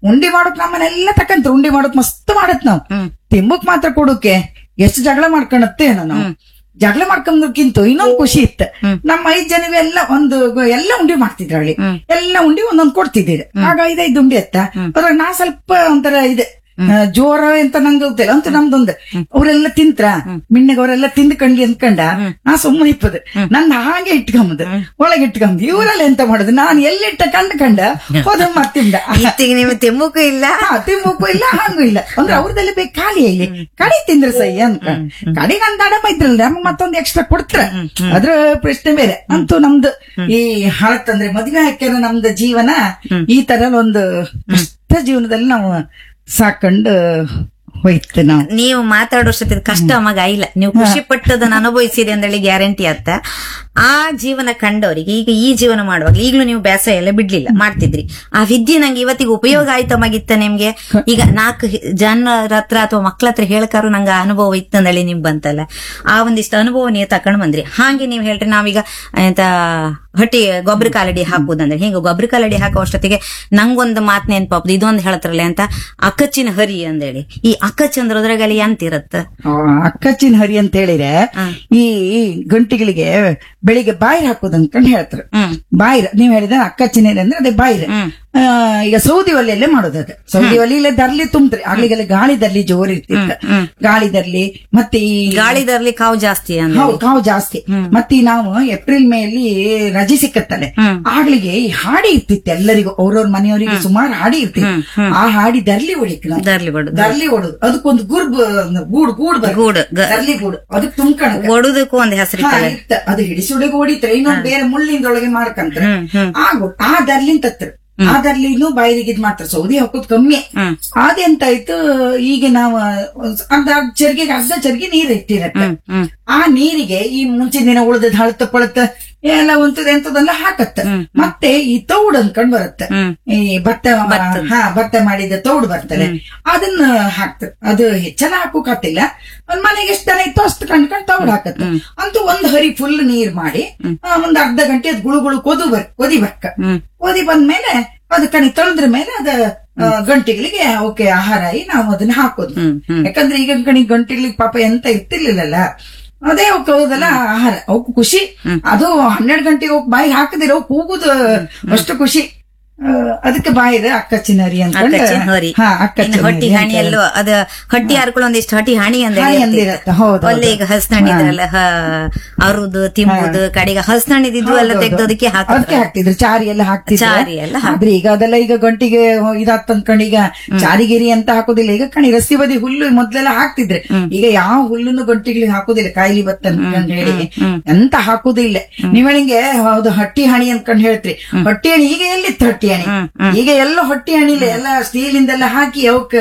ಉಂಡಿ ಮಾಡೋಕ್ ನಮ್ಮನೆಲ್ಲ ತಕಂತ ಉಂಡಿ ಮಾಡೋಕ್ ಮಸ್ತ್ ಮಾಡತ್ ನಾವ್ ತಿಂಬಕ್ ಮಾತ್ರ ಕೊಡೋಕೆ ಎಷ್ಟು ಜಗಳ ಮಾಡ್ಕೊಳತ್ತೆ ನಾವು ಜಗಳ ಮಾಡ್ಕೊಂಡ್ಕಿಂತ ಇನ್ನೊಂದು ಖುಷಿ ಇತ್ತು ನಮ್ಮ ಐದ್ ಜನವಿ ಎಲ್ಲ ಒಂದು ಎಲ್ಲ ಉಂಡಿ ಮಾಡ್ತಿದ್ರು ಹೇಳಿ ಎಲ್ಲ ಉಂಡಿ ಒಂದೊಂದ್ ಕೊಡ್ತಿದ್ದೀರಿ ಆಗ ಐದೈದು ಉಂಡಿ ಅತ್ತ ಅದ್ರಾಗ ನಾ ಸ್ವಲ್ಪ ಒಂಥರ ಇದೆ ಆ, ಜೋರ ಅಂತ ನಂಗೆ ಗೊತ್ತಿಲ್ಲ ಅಂತ ನಮ್ದೊಂದು ಅವರೆಲ್ಲ ತಿಂತ್ರ ಮಿಣ್ಣಗೆ ಅವರೆಲ್ಲ ತಿಂದ್ ಕಂಡ್ಲಿ ಅಂದ್ಕಂಡ ನಾ ಸುಮ್ಮನೆ ಇಪ್ಪದು ನನ್ನ ಹಾಗೆ ಇಟ್ಕೊಂಬುದು ಒಳಗೆ ಇಟ್ಕೊಂಬುದು ಇವರೆಲ್ಲ ಎಂತ ಮಾಡುದು ನಾನು ಎಲ್ಲಿಟ್ಟ ಕಂಡು ಕಂಡ ಹೋದ ಮತ್ತಿಂದ ಇತ್ತಿಗೆ ನಿಮ್ಗೆ ತೆಮ್ಮಕ್ಕೂ ಇಲ್ಲ ಹಾ, ತಿಮ್ಮಕ್ಕೂ ಇಲ್ಲ ಹಂಗೂ ಇಲ್ಲ ಅಂದ್ರೆ ಅವ್ರದೆಲ್ಲ ಬೇಕು ಖಾಲಿ ಇಲ್ಲಿ ಕಡಿ ತಿಂದ್ರೆ ಸೈ ಅಂತ ಕಡಿಗೆ ಅಂತ ಅಡಮ ಇದ್ರಲ್ಲ ನಮ್ಗೆ ಮತ್ತೊಂದು ಎಕ್ಸ್ಟ್ರಾ ಕೊಡ್ತಾರ ಅದ್ರ ಪ್ರಶ್ನೆ ಬೇರೆ ಅಂತೂ ನಮ್ದು ಈ ಹಾಳತ್ತಂದ್ರೆ ಮದ್ವೆ ಹಾಕ್ಯಾರ ನಮ್ದು ಜೀವನ ಈ ತರ ಒಂದು ಕಷ್ಟ ಜೀವನದಲ್ಲಿ ನಾವು ಸಾಕೊಂಡು ಹೋಯ್ತು ನಾವು ನೀವು ಮಾತಾಡೋಷ್ಟೊತ್ತಿಗೆ ಕಷ್ಟ ಮಗ ಇಲ್ಲ ನೀವು ಖುಷಿ ಪಟ್ಟದನ್ನ ಅನುಭವಿಸಿದೆ ಅಂದೇಳಿ ಗ್ಯಾರಂಟಿ ಅತ್ತ ಆ ಜೀವನ ಕಂಡವರಿಗೆ ಈಗ ಈ ಜೀವನ ಮಾಡುವಾಗ ಈಗಲೂ ನೀವು ಬೇಸರ ಎಲ್ಲ ಬಿಡ್ಲಿಲ್ಲ ಮಾಡ್ತಿದ್ರಿ ಆ ವಿದ್ಯೆ ನಂಗೆ ಇವತ್ತಿಗೆ ಉಪಯೋಗ ಆಯ್ತಮಾಗಿತ್ತ ನಿಮ್ಗೆ ಈಗ ನಾಲ್ಕು ಹಿ- ಜನರ ಹತ್ರ ಅಥವಾ ಮಕ್ಳ ಹತ್ರ ಹೇಳ್ಕಾರು ನಂಗೆ ಆ ಅನುಭವ ಇತ್ತಂದೇಳಿ ನಿಮ್ ಬಂತಲ್ಲ ಆ ಒಂದಿಷ್ಟು ಅನುಭವ ನೀವು ತಕೊಂಡ್ ಬಂದ್ರಿ ಹಾಗೆ ನೀವು ಹೇಳ್ರಿ ನಾವೀಗ ಎಂತ ಹೊಟ್ಟಿ ಗೊಬ್ಬರ ಕಾಲಡಿ ಹಾಕುದಂದ್ರೆ ಹಿಂಗ ಗೊಬ್ಬರ ಕಾಲಡಿ ಹಾಕೋ ಅಷ್ಟೊತ್ತಿಗೆ ನಂಗೊಂದು ಮಾತ್ ನೆನ್ಪಾಪದು ಇದೊಂದು ಹೇಳ್ತಾರಲ್ಲ ಅಂತ ಅಕ್ಕಚ್ಚಿನ ಹರಿ ಅಂದೇಳಿ ಈ ಅಕ್ಕಚ್ಚಂದ್ರ ಅದ್ರಾಗಲ್ಲಿ ಎಂತ ಇರತ್ತ ಆ, ಅಕ್ಕಚ್ಚಿನ ಹರಿ ಅಂತ ಹೇಳಿದ್ರೆ ಈ ಗಂಟಿಗಳಿಗೆ ಬೆಳಿಗ್ಗೆ ಬಾಯಿರ್ ಹಾಕೋದು ಅನ್ಕೊಂಡ್ ಹೇಳ್ತಾರೆ ಹ್ಮ್ ಬಾಯಿರ ನೀವ್ ಹೇಳಿದ ಅಕ್ಕಚ್ಚಿನ ಹರಿ ಅಂದ್ರೆ ಅದೇ ಬಾಯಿರ ಆ, ಈಗ ಸೌದಿ ಒಲೆಯಲ್ಲೇ ಮಾಡೋದು ಅದು ಸೌದಿ ಒಲೆಯಲ್ಲೇ ದರ್ಲಿ ತುಂಬ್ತ್ರಿ ಆಗ್ಲಿಗೆಲ್ಲ ಗಾಳಿ ದರ್ಲಿ ಜೋರ್ ಇರ್ತಿತ್ತ ಗಾಳಿ ದರ್ಲಿ ಮತ್ತೆ ಈ ಗಾಳಿದರ್ಲಿ ಕಾವು ಜಾಸ್ತಿ ಅಂದ್ರೆ ಹೌದು ಕಾವು ಜಾಸ್ತಿ ಮತ್ತೆ ಈ ನಾವು ಏಪ್ರಿಲ್ ಮೇಲಿ ರಜೆ ಸಿಕ್ಕತ್ತಲ್ಲ ಆಗ್ಲಿಗೆ ಈ ಹಾಡಿ ಇರ್ತಿತ್ತು ಎಲ್ಲರಿಗೂ ಅವ್ರವ್ರ ಮನೆಯವರಿಗೆ ಸುಮಾರು ಹಾಡಿ ಇರ್ತಿತ್ತು ಆ ಹಾಡಿ ದರ್ಲಿ ಹೊಡಿಕ್ ನಾವು ದರ್ಲಿ ಬಡುದು ದರ್ಲಿ ಹೊಡುದು ಅದಕ್ಕೊಂದು ಗುರ್ಬ್ ಗೂಡ್ ಗೂಡ್ ಬರ್ತದೆ. ಗೂಡು, ಗ- ದರ್ಲಿ ಗೂಡು ಅದಕ್ಕೆ ತುಂಬ್ಕಣ ಒಡುದಕ್ಕೂ ಒಂದ್ ಹೆಸರು ಹಾ, ಇತ್ತ. ಅದು ಹಿಡಿಸುಡಿಗೆ ಹೊಡಿತಾರೆ ಇನ್ನೊಂದು ಬೇರೆ ಮುಳ್ಳಿಂದೊಳಗೆ ಮಾಡ್ಕಂತಾರೆ ಆ ಗು- ಆ ದರ್ಲಿನ್ ತತ್ರ ಆ ದರ್ಲಿನು ಬಾಯಿಗೆ ಇದ್ ಮಾಡ್ತಾರೆ ಸೌದಿ ಹಾಕೋದ್ ಕಮ್ಮಿ ಅದೆಂತಾಯ್ತು ಈಗ ನಾವು ಅರ್ಧ ಚರ್ಗಿಗೆ ಅರ್ಧ ಚರ್ಗಿ ನೀರ್ ಇಟ್ಟಿರತ್ತೆ ಆ ನೀರಿಗೆ ಈ ಮುಂಚಿನ ದಿನ ಉಳಿದ ಹಳತ ಪಳತ ಎಲ್ಲ ಒಂತದ ಎಂತದೆಲ್ಲ ಹಾಕತ್ತ ಮತ್ತೆ ಈ ತೌಡ್ ಅನ್ಕೊಂಡ್ ಬರುತ್ತೆ ಈ ಭತ್ತ ಹಾ ಭತ್ತ ಮಾಡಿದ ತೌಡ್ ಬರ್ತದೆ ಅದನ್ನ ಹಾಕ್ತಾರೆ ಅದು ಹೆಚ್ಚನ ಹಾಕೋಕತ್ತಿಲ್ಲ ಒಂದ್ ಮನೆಗೆ ಎಷ್ಟು ಜನ ಇತ್ತು ಅಷ್ಟು ಕಂಡ್ಕೊಂಡ್ ತೌಡ್ ಹಾಕತ್ತ ಅಂತೂ ಒಂದ್ ಹರಿ ಫುಲ್ ನೀರ್ ಮಾಡಿ ಆ, ಒಂದ್ ಅರ್ಧ ಗಂಟೆ ಅದ್ ಗುಳು ಗುಳು ಕೊದು ಬರ್ ಕೊದಿ ಬರ್ಕ ಕೊದಿ ಬಂದ್ಮೇಲೆ ಅದ್ ಕಣಿ ತೊಳೆದ್ರ ಮೇಲೆ ಅದ ಆ, ಗಂಟೆಗಳಿಗೆ ಅವಕ್ಕೆ ಆಹಾರ ಆಗಿ ನಾವು ಅದನ್ನ ಹಾಕೋದು ಯಾಕಂದ್ರೆ ಈಗ ಕಣಿ ಗಂಟೆಗಳಿಗೆ ಪಾಪ ಎಂತ ಇರ್ತಿರ್ಲಿಲ್ಲಲ್ಲ ಅದೇ ಅವಕ್ಕೆ ಹೋದಲ್ಲ ಆಹಾರ ಅವಕ್ಕೂ ಖುಷಿ ಅದು ಹನ್ನೆರಡು ಗಂಟೆಗೆ ಹೋಗಿ ಬಾಯಿ ಹಾಕದಿರೋ ಕೂಗುದು ಅಷ್ಟು ಖುಷಿ ಆ, ಅದಕ್ಕೆ ಬಾಯಿದೆ ಅಕ್ಕಚ್ಚಿನರಿ ಅಂತ ಅಕ್ಕಚ್ಚಿನ ಹೊರಿ ಹಾ ಇನ್ನು ಅಕ್ಕಚ್ಚಿನ ಹೊಟ್ಟಿ ಹಾಣಿ ಎಲ್ಲೋ ಅದ ಹೊಟ್ಟಿ ಹರ್ಕೊಳ್ಳೋ ಒಂದಿಷ್ಟು ಹೊಟ್ಟಿ ಹಾಣಿ ಹಾಣಿ ಅಂದ್ರೆ ಅಂದಿರತ್ತೆ, ಹೌದು, ಒಳ್ಳೆ ಈಗ ಹಸ್ನಣ್ಣಿದ್ರಲ್ಲ ಅರುದು ತಿಂಬುದು ಕಡೆಗೆ ಹಸ್ನಣ್ಣಿದ್ದು ಎಲ್ಲ ತೆಗ್ದು ಅದಕ್ಕೆ ಅದಕ್ಕೆ ಹಾಕಿದ್ರು ಹಾಕ್ತಿದ್ರು ಚಾರಿ ಎಲ್ಲ ಹಾಕ್ತಿದ್ರು ಚಾರಿ ಎಲ್ಲ ಹಾಕ್- ಆದ್ರೆ ಈಗ ಅದೆಲ್ಲ ಈಗ ಗಂಟಿಗೆ ಇದಾತ್ ಅನ್ಕೊಂಡು ಈಗ ಚಾರಿಗಿರಿ ಅಂತ ಹಾಕೋದಿಲ್ಲ ಈಗ ಕಣಿ ರಸ್ತೆ ಬದಿ ಹುಲ್ಲು ಮೊದ್ಲೆಲ್ಲ ಹಾಕ್ತಿದ್ರೆ ಈಗ ಯಾವ ಹುಲ್ಲನ್ನು ಗಂಟಿಗಳಿಗೆ ಹಾಕೋದಿಲ್ಲ ಕಾಯಿಲಿ ಬತ್ತ ಅನ್ಕೊಂಡ್ ಹೇಳಿ ಎಂತ ಹಾಕುದಿಲ್ಲ ನೀವ್ ಹೇಳಿಂಗೆ ಹೌದು ಹಟ್ಟಿ ಹಣಿ ಅನ್ಕೊಂಡ್ ಹೇಳ್ತ್ರಿ ಹೊಟ್ಟಿ ಹಣಿ ಈಗ ಎಲ್ಲಿತ್ತು ಹೊಟ್ಟಿ ಹಣಿ ಈಗ ಎಲ್ಲ ಹೊಟ್ಟಿ ಹಣಿಲೆ ಎಲ್ಲ ಸ್ಟೀಲ್ ಇಂದೆಲ್ಲ ಹಾಕಿ ಅವಕ್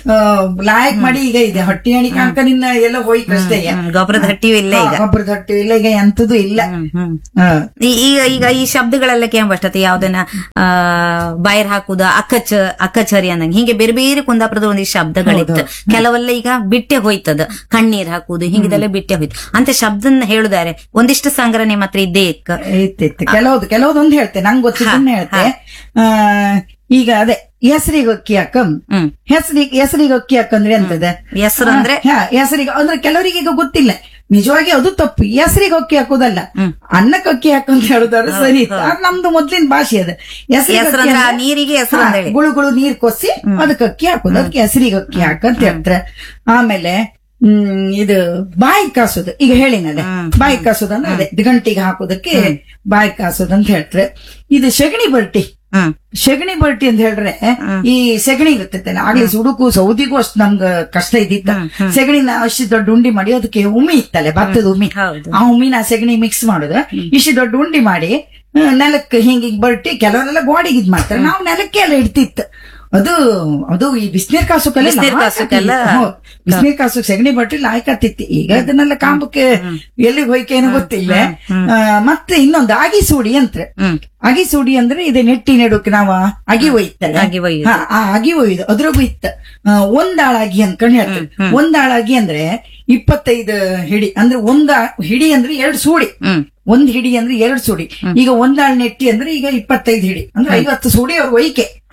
ಲಾಯಕ್ ಮಾಡಿ ಈಗ ಇದೆ ಹೊಟ್ಟಿ ಹಣಿ ಕಾಣ್ಕ ನಿನ್ನ ಎಲ್ಲ ಹೋಯ್ತಷ್ಟೇ ಹ್ಮ್, ಗೊಬ್ಬರದ ಹಟ್ಟಿಯೂ ಇಲ್ಲ ಈಗ ಗೊಬ್ಬರದ ಹೊಟ್ಟಿ ಇಲ್ಲ ಈಗ ಎಂತದೂ ಇಲ್ಲ ಹ್ಮ್ ಹಾ. ಈ- ಈಗ ಈಗ ಈ ಶಬ್ದಗಳೆಲ್ಲ ಕೇಂಬರ್ತತೆ ಯಾವ್ದನ್ನ ಆ ಬಾಯರ್ ಹಾಕುದ ಅಕ್ಕಚ ಅಕ್ಕಚರಿ ಅಂದಂಗೆ ಹಿಂಗೆ ಬೇರೆ ಬೇರೆ ಕುಂದಾಪುರದ ಒಂದಿಷ್ಟು ಶಬ್ದಗಳಿತ್ತು ಕೆಲವೆಲ್ಲ ಈಗ ಬಿಟ್ಟೆ ಹೋಯ್ತದ ಕಣ್ಣೀರ್ ಹಾಕುದು ಹಿಂಗಿದೆಲ್ಲ ಬಿಟ್ಟೆ ಹೋಯ್ತು ಅಂತ ಶಬ್ದನ್ನ ಹೇಳುದಾರೆ ಒಂದಿಷ್ಟು ಸಂಗ್ರಹ ನಿಮ್ಮ ಹತ್ರ ಇದ್ದೇ ಇಕ್ಕ ಇತ್ತು ಇತ್ತು ಕೆಲವ್ದು ಕೆಲವ್ದೊಂದು ಹೇಳ್ತೆ ನಂಗೆ ಗೊತ್ತಿದ್ದನ್ನ ಹೇಳ್ತೆ ಆ, ಈಗ ಅದೇ ಹೆಸರಿಗೆ ಅಕ್ಕಿ ಹಾಕಂ ಹ್ಮ್ ಹೆಸರಿಗೆ ಹೆಸರಿಗೆ ಅಕ್ಕಿ ಹಾಕಂದ್ರೆ ಎಂತದ ಹೆಸರು ಅಂದ್ರೆ ಹೆಸರಿಗೆ ಅಂದ್ರೆ ಕೆಲವರಿಗೆ ಈಗ ಗೊತ್ತಿಲ್ಲ ನಿಜವಾಗಿ ಅದು ತಪ್ಪು ಹೆಸರಿಗೆ ಅಕ್ಕಿ ಹಾಕೋದಲ್ಲ ಅನ್ನಕ್ಕೆ ಅಕ್ಕಿ ಹಾಕಂತ ಹೇಳುದಾದ್ರೆ ಸರಿ ಇತ್ತು. ಅದ್ ನಮ್ದು ಮೊದ್ಲಿನ ಭಾಷೆ ಅದು ಹೆಸರಿಗೆ ಹೆಸರು ಅಕ್ಕಿ ಅಂದ್ರೆ ಆ ಅಂದ್ರೆ- ನೀರಿಗೆ ಹೆಸರು ಹಾ, ಅಂತೇಳಿ ಗುಳು ಗುಳು ನೀರ್ ಕೊಸಿ ಅದಕ್ಕೆ ಅಕ್ಕಿ ಹಾಕೋದು ಅದಕ್ಕೆ ಹೆಸರಿಗೆ ಅಕ್ಕಿ ಹಾಕಂತ ಹೇಳ್ತಾರೆ ಆಮೇಲೆ ಹ್ಮ್ ಇದು ಬಾಯಿ ಕಾಸೋದು ಈಗ ಹೇಳಿನಲ್ಲ ಬಾಯಿ ಕಾಸೋದು ಅಂದ್ರೆ ಅದೇ ಗಂಟಿಗೆ ಹಾಕೋದಕ್ಕೆ ಬಾಯಿ ಕಾಸೋದು ಅಂತ ಹೇಳ್ತಾರೆ ಇದು ಸಗಣಿ ಬರ್ಟಿ ಹ್ಮ್ ಸಗಣಿ ಬರ್ಟಿ ಅಂತ ಹೇಳ್ರೆ ಈ ಸಗಣಿ ಇರ್ತೈತಲ್ಲ ಆಗ್ಲಿ ಸುಡುಕು ಸೌದಿಗೂ ಅಷ್ಟು ನಮ್ಗ ಕಷ್ಟ ಇದ್ದಿತ್ತ ಸಗಣಿನ ಅಷ್ಟು ದೊಡ್ಡ ಉಂಡಿ ಮಾಡಿ ಅದಕ್ಕೆ ಉಮಿ ಇತ್ತಲ್ಲ ಭತ್ತದ ಉಮಿ ಹೌದು. ಆ ಉಮಿನ ಸಗಣಿ ಮಿಕ್ಸ್ ಮಾಡುದು ಇಷ್ಟು ದೊಡ್ಡ ಉಂಡಿ ಮಾಡಿ ಆ, ನೆಲಕ್ಕೆ ಹಿಂಗ ಹಿಂಗ್ ಬರ್ಟಿ ಕೆಲವರೆಲ್ಲ ಗೋಡೆಗೆ ಇದ್ ಮಾಡ್ತಾರೆ ನಾವು ನೆಲಕ್ಕೆ ಎಲ್ಲ ಇಡ್ತಿತ್ತು ಅದು ಅದು ಈ ಬಿಸಿನೀರ್ ಕಾಸುಕಲ್ಲ ಬಿಸ್ನೀರ್ ಕಾಸುಕ್ಕೆಲ್ಲ ಬಿಸಿನೀರ್ ಕಾಸು ಸಗಣಿ ಬಟ್ಟಿ ಲಾಯ್ಕತ್ತಿತ್ತು ಈಗ ಅದನ್ನೆಲ್ಲ ಕಾಂಬಕ್ಕೆ ಎಲ್ಲಿಗೆ ಹೋಯ್ಕೆ ಏನೋ ಗೊತ್ತಿಲ್ಲ ಆ, ಮತ್ತೆ ಇನ್ನೊಂದು ಆಗಿ ಸೂಡಿ ಅಂತ ಹ್ಮ್ ಅಗಿ ಸೂಡಿ ಅಂದ್ರೆ ಇದೆ ನೆಟ್ಟಿ ನೆಡೋಕೆ ನಾವು ಅಗಿ ಒಯ್ತಲ್ಲ ಅಗಿ ಒಯ್ಯುದು. ಹಾ, ಆ ಅಗಿ ಒಯ್ದು ಅದ್ರಾಗೂ ಇತ್ತ ಆ, ಒಂದಾಳಾಗಿ ಅನ್ಕೊಂಡ್ ಹೇಳ್ತಾರೆ ಒಂದಾಳಾಗಿ ಅಂದ್ರೆ ಇಪ್ಪತ್ತೈದು ಹಿಡಿ ಅಂದ್ರೆ ಒಂದ ಹಿಡಿ ಅಂದ್ರೆ ಎರಡು ಸೂಡಿ ಹ್ಮ್ ಒಂದ್ ಹಿಡಿ ಅಂದ್ರೆ ಎರಡು ಸೂಡಿ ಈಗ ಒಂದಾಳ್ ನೆಟ್ಟಿ ಅಂದ್ರೆ ಈಗ ಇಪ್ಪತ್ತೈದು ಹಿಡಿ ಅಂದ್ರೆ ಐವತ್ತು ಸೂಡಿ ಅವ್ರ ಒಯ್ಕೆ